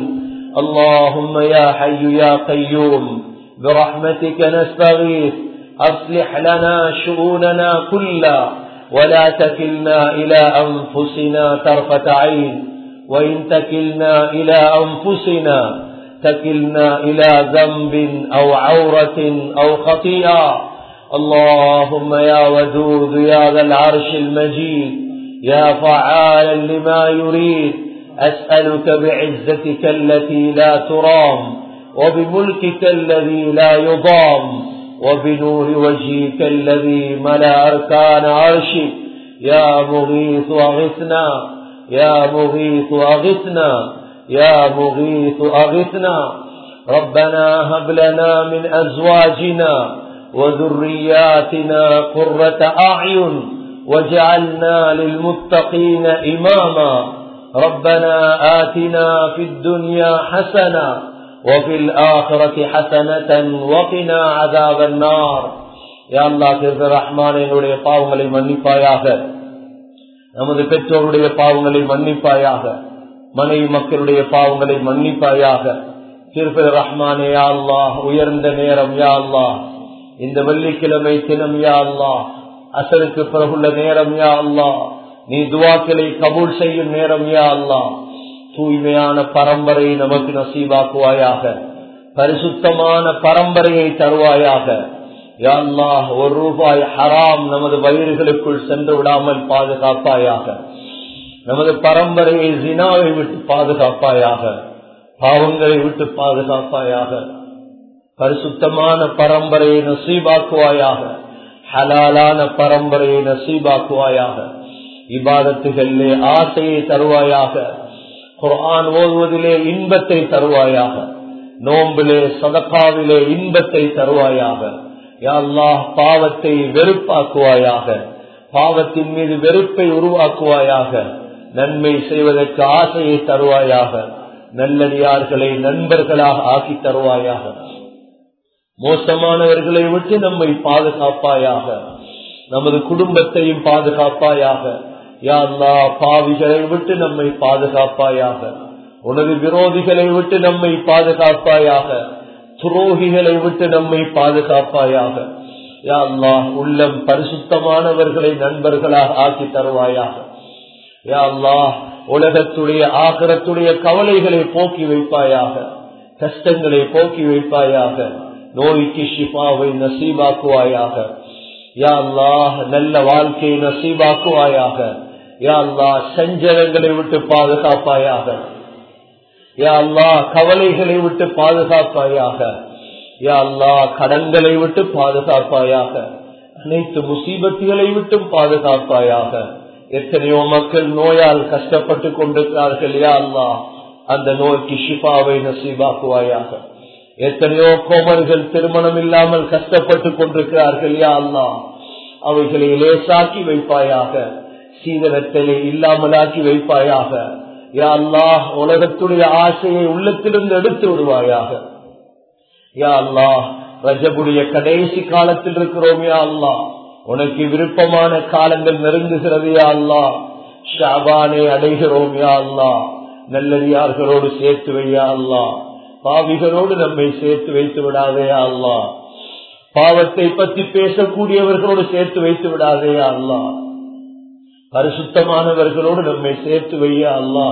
اللهم يا حي يا قيوم برحمتك نستغيث أصلح لنا شؤوننا كلها ولا تكلنا إلى أنفسنا طرفة عين وإن تكلنا إلى أنفسنا تكلنا إلى ذنب أو عورة أو خطيئة اللهم يا ودود يا ذا العرش المجيد يا فعالا لما يريد أسألك بعزتك التي لا ترام وبملكك الذي لا يضام وبنور وجهك الذي ملا أركان عرشك يا مغيث أغثنا يا مغيث أغثنا يا مغيث أغثنا ربنا هب لنا من أزواجنا وذرياتنا قرة أعين واجعلنا للمتقين إماما ربنا آتنا في الدنيا حسنة وفي الآخرة حسنة وقنا عذاب النار يا الله கிருப ரஹ்மானுடைய பாவங்களை மன்னிப்பாயாக நமது பெற்றோருடைய பாவங்களை மன்னிப்பாயாக மனைவி மக்களுடைய பாவங்களை மன்னிப்பாயாக கிருப ரஹ்மானே யா அல்லாஹ் உயர்ந்த நேரம் யா அல்லாஹ் இந்த வெள்ளிக்கிழமை தினம் யா அல்லாஹ் அசலுக்கு பிறகுள்ள நேரம் யா அல்லாஹ் நீ துவாக்களை கபூல் செய்யும் நேரம் யா அல்லாஹ் தூய்மையான பரம்பரை நமக்கு நசீவாக்குவாயாக பரிசுத்தமான பரம்பரையை தருவாயாக யா அல்லாஹ் ஒரு ரூபாய் ஹராம் நமது வயிறுகளுக்குள் சென்று விடாமல் பாதுகாப்பாயாக நமது பரம்பரையை ஜினாவை விட்டு பாதுகாப்பாயாக பாவங்களை விட்டு பாதுகாப்பாயாக பரிசுத்தமான பரம்பரையை நசீபாக்குவாயாக ஹலாலான பரம்பரையை நசீபாக்குவாயாக இபாதத்துகளிலே ஆசையை தருவாயாக குர்ஆன் ஓதுவதிலே இன்பத்தை தருவாயாக நோம்பிலே சதக்காவிலே இன்பத்தை தருவாயாக யா அல்லாஹ் பாவத்தை வெறுப்பாக்குவாயாக பாவத்தின் மீது வெறுப்பை உருவாக்குவாயாக நன்மை செய்வதற்கு ஆசையை தருவாயாக நல்லடியார்களை நண்பர்களாக ஆக்கி தருவாயாக மோசமானவர்களை விட்டு நம்மை பாதுகாப்பாயாக நமது குடும்பத்தையும் பாதுகாப்பாயாக யா அல்லா பாவிகளை விட்டு நம்மை பாதுகாப்பாயாக உனது விரோதிகளை விட்டு நம்மை பாதுகாப்பாயாக துரோகிகளை விட்டு நம்மை பாதுகாப்பாயாக யா அல்லாஹ் உள்ளம் பரிசுத்தமானவர்களை நண்பர்களாக ஆக்கி தருவாயாக யா அல்லாஹ் உலகத்துடைய ஆகரத்துடைய கவலைகளை போக்கி வைப்பாயாக கஷ்டங்களை போக்கி வைப்பாயாக நோய்க்கு ஷிஃபாவை நசீபாக்குவாயாக யா அல்லாஹ் நல்ல வாழ்க்கையை நசீபாக்குவாயாக யா அல்லாஹ் சஞ்சலங்களை விட்டு பாதுகாப்பாயாக யா அல்லாஹ் கவலைகளை விட்டு பாதுகாப்பாயாக யா அல்லாஹ் கடன்களை விட்டு பாதுகாப்பாயாக அனைத்து முசீபத்துகளை விட்டும் பாதுகாப்பாயாக எத்தனையோ மக்கள் நோயால் கஷ்டப்பட்டு கொண்டிருக்கிறார்கள் யா அல்லாஹ் அந்த நோய்க்கு ஷிஃபாவை நசீபாக்குவாயாக எத்தனையோ கோமர்கள் திருமணம் இல்லாமல் கஷ்டப்பட்டு கொண்டிருக்கிறார்கள் யா அல்லா அவைகளை லேசாக்கி வைப்பாயாக சீதனத்திலே இல்லாமலாக்கி வைப்பாயாக யா அல்லாஹ் உலகத்துடைய ஆசையை உள்ளத்திலிருந்து எடுத்து விடுவாயாக யா அல்லாஹ் ரஜபுடைய கடைசி காலத்தில் இருக்கிறோம் யா அல்லா உனக்கு விருப்பமான காலங்கள் நெருங்குகிறது யா அல்லா ஷாபானை அடைகிறோம் யா அல்லா நல்லடியார்களோடு சேர்த்து வையா அல்லா பாவிகளோடு நம்மை சேர்த்து வைத்து விடாதே அல்லா பாவத்தை பற்றி பேசக்கூடியவர்களோடு சேர்த்து வைத்து விடாதே அல்லா பரிசுத்தமானவர்களோடு நம்மை சேர்த்து வைய அல்லா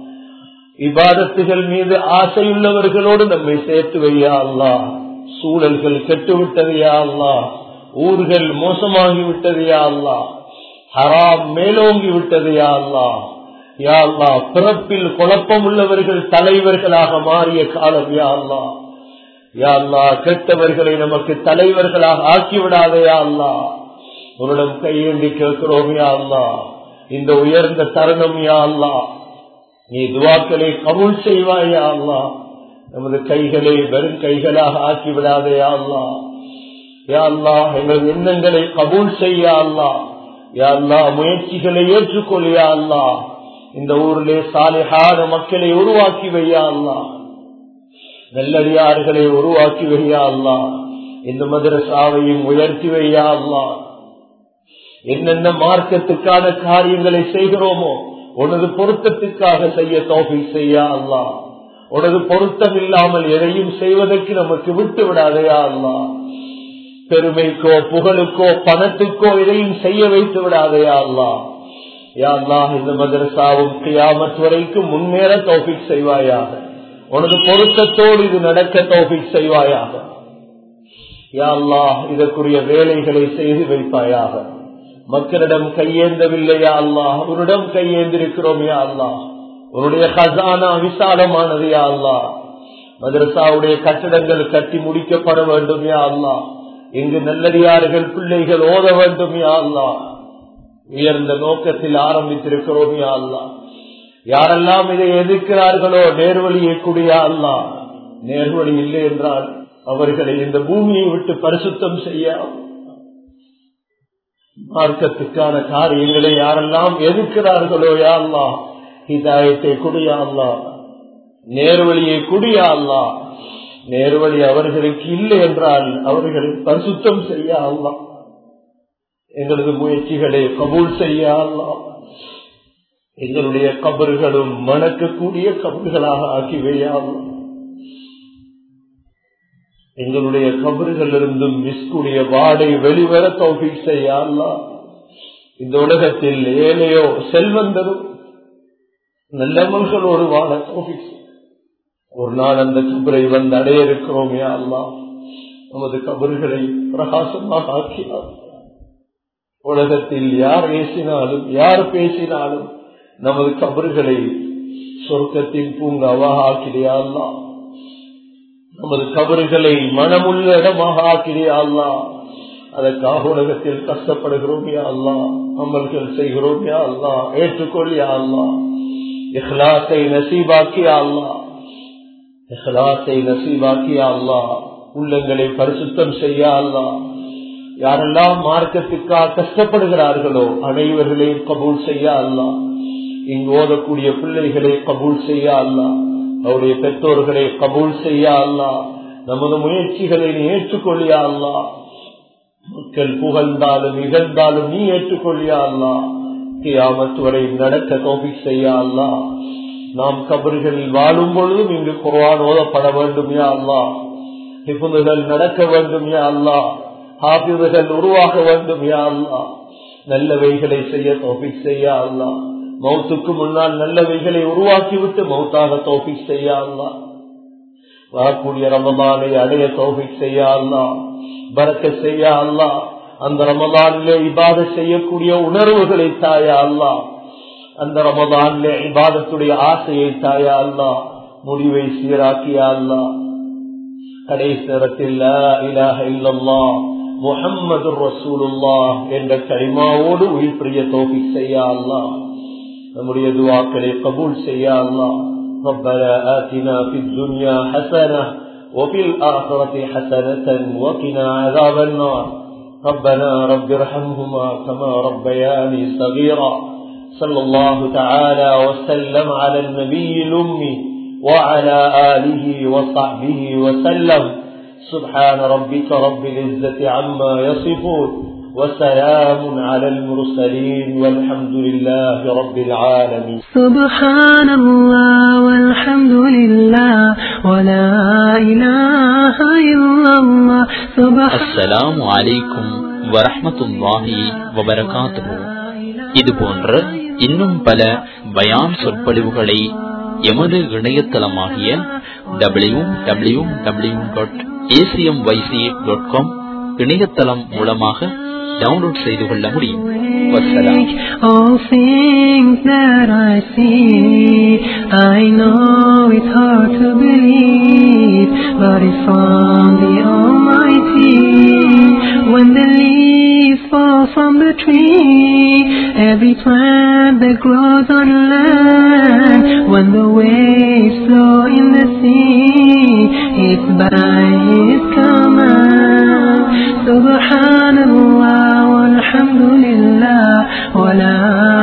இபாதத்துகள் மீது ஆசையுள்ளவர்களோடு நம்மை சேர்த்து வைய அல்லா சூழல்கள் கெட்டுவிட்டதையா அல்லா ஊர்கள் மோசமாகி விட்டதையா அல்லா ஹராம் மேலோங்கி விட்டதையா அல்லா யா அல்லா பிறப்பில் குழப்பம் உள்ளவர்கள் தலைவர்களாக மாறிய காலம் யா அல்லா யா அல்லா கெட்டவர்களை நமக்கு தலைவர்களாக ஆக்கிவிடாதே யா அல்லா உன்னிடம் கையேந்தி கேட்கிறோம் யா அல்லா இந்த உயர்ந்த தருணம் யா அல்லா நீ துவாக்களை கபூல் செய்வாயா அல்லா நமது கைகளை வெறும் கைகளாக ஆக்கி விடாதே யா அல்லா யா அல்லா எங்கள் எண்ணங்களை கபூல் செய்ய அல்லா யா அல்லா முயற்சிகளை ஏற்றுக்கொள்ளியா அல்லா இந்த ஊரிலே சாலிஹான மக்களை உருவாக்கி வையா அல்லா நல்லடியார்களை உருவாக்கி வையா அல்லா இந்த மதரசாவையும் உயர்த்தி வையா அல்லா என்னென்ன மார்க்கத்துக்கான காரியங்களை செய்கிறோமோ உனது பொருத்தத்துக்காக செய்ய தோகை செய்யா அல்லா உனது பொருத்தம் இல்லாமல் எதையும் செய்வதற்கு நமக்கு விட்டு விடாதையா அல்லா பெருமைக்கோ புகழுக்கோ பணத்துக்கோ எதையும் செய்ய வைத்து விடாதையா அல்லா யா அல்லாஹ் இந்த மதரசாவும் கியாமத் வரைக்கும் முன்னேற தௌஃபிக் செய்வாயாக உனது பொருத்தத்தோடு இது நடக்க தௌஃபிக் செய்வாயாக யா அல்லாஹ் இதற்குரிய வேலைகளை செய்து வைப்பாயாக மக்களிடம் கையேந்தவில்லையா அல்லாஹ் உன்னிடம் கையேந்திருக்கிறோம் யா அல்லாஹ் உன்னுடைய கசானா விசாலமானது யா அல்லாஹ் மதரசாவுடைய கட்டிடங்கள் கட்டி முடிக்கப்பட வேண்டும் யா அல்லாஹ் இங்கு நல்லடியார்கள் பிள்ளைகள் ஓத வேண்டும் யா அல்லாஹ் உயர்ந்த நோக்கத்தில் ஆரம்பித்திருக்கிறோம் யா அல்லாஹ் யாரெல்லாம் இதை எதிர்க்கிறார்களோ நேர்வழியை கூடிய அல்லா நேர்வழி இல்லை என்றால் அவர்களை இந்த பூமியை விட்டு பரிசுத்தம் செய்ய மார்க்கத்துக்கான காரியங்களை யாரெல்லாம் எதிர்க்கிறார்களோ யா அல்லா ஹிதாயத்தை குடியா அல்லா நேர்வழியை குடியா அல்லா நேர்வழி அவர்களுக்கு இல்லை என்றால் அவர்களை பரிசுத்தம் செய்ய அல்லா எங்களது முயற்சிகளை கபூல் செய்ய அல்லா எங்களுடைய கபர்களும் மணக்கக்கூடிய கபர்களாக ஆக்கிவையாம் எங்களுடைய கபர்களிலிருந்தும் மிஸ்குடைய வாடை வெளிவர தௌஃபிக் செய்யலா இந்த உலகத்தில் ஏழையோ செல்வந்தரும் நல்லவர்களோடு வாழ தௌஃபிக் ஒரு நாள் அந்த கபரை வந்து அடைய இருக்கிறோம் அல்லா நமது கபர்களை பிரகாசமாக ஆக்கினார் உலகத்தில் யார் ஏசினாலும் யார் பேசினாலும் நமது கபறுகளை சொர்க்கத்தின் பூங்காவாக ஆக்கிறியா அல்லா நமது கபறுகளை மனமுள்ள இடமாக ஆக்கிறியா அல்லா அதற்காக உலகத்தில் கஷ்டப்படுகிறோம் யா அல்லா அமல்கள் செய்கிறோம் யா அல்லா ஏற்றுக்கொள் யா அல்லா இஹ்லாத்தை நசீபாக்கியா அல்லா இஹ்லாத்தை நசீபாக்கியா அல்லா உள்ளங்களை பரிசுத்தம் செய்ய அல்லா யாரெல்லாம் மார்க்கத்துக்காக கஷ்டப்படுகிறார்களோ அனைவர்களையும் கபூல் செய்ய அல்லா இங்கு ஓதக்கூடிய பிள்ளைகளை கபூல் செய்ய அல்லா அவருடைய பெற்றோர்களை கபூல் செய்ய அல்லா நமது முயற்சிகளை நீ ஏற்றுக்கொள்ளியா அல்லா மக்கள் புகழ்ந்தாலும் இகழ்ந்தாலும் நீ ஏற்றுக்கொள்ளியா அல்லா கியாமத்து வரை நடக்க தோப்பி செய்ய அல்லா நாம் கபர்களில் வாழும் பொழுதும் இங்கு குர்வான் ஓதப்பட வேண்டும் யா அல்லா நிபுணர்கள் நடக்க வேண்டும் யா அல்லா ஹாபிதுகள் உருவாக வேண்டும் யா அல்லா நல்லவைகளை செய்ய தோப்பி செய்ய அல்லா மௌத்துக்கு முன்னால் நல்லவைகளை உருவாக்கிவிட்டு மௌத்தாக தோஃபிக் செய்ய அல்லா வரக்கூடிய ரமதானை அடைய தோஃபிக் செய்ய அல்லா பறக்க செய்ய அல்லா அந்த ரமதானிலே இபாத செய்யக்கூடிய உணர்வுகளை தாயா அல்லா அந்த ரமதானிலே இபாதத்துடைய ஆசையை தாயா அல்லா முடிவை சீராக்கியா அல்லா கடைசி நேரத்தில் இலாக இல்லல்லா முகம்மது ரசூலுல்லா என்ற களிமாவோடு உயிர் பிரிய தோஃபிக் செய்ய அல்லா நம்முடைய துவாக்களை கபூல் செய்ய அல்லாஹ் ربنا آتنا في الدنيا حسنة وفي الآخرة حسنة وقنا عذاب النار ربنا رب ارحمهما كما ربياني صغيرا صلى الله تعالى وسلم على النبي الأمي وعلى آله وصحبه وسلم سبحان ربك رب العزة عما يصفون وسلام على المرسلين والحمد لله رب العالمين سبحان الله والحمد لله ولا إله إلا الله سبحان அஸ்ஸலாமு அலைக்கும் வரஹ்மத்துல்லாஹி வபரகாத்துஹு இது போன்ற இன்னும் பல பயான் சொற்பொழிவுகளை எமது இணையதளமாகிய W W W dot ACM YC dot com இணையதளம் மூலமாக டவுன்லோட் செய்து கொள்ள முடியும் வசலாம் All things that I see, I know it's hard to believe, but it's from the Almighty. When the leaves fall from the tree, every plant that grows on land, when the waves flow in the sea, it's by His command. Subhanallah walhamdulillah wa la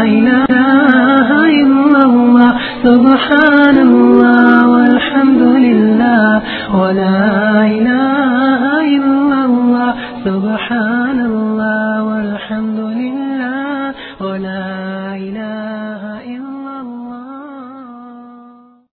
ilaha illallah. Subhanallah walhamdulillah wa la ilaha illallah. Subhanallah walhamdulillah wa la ilaha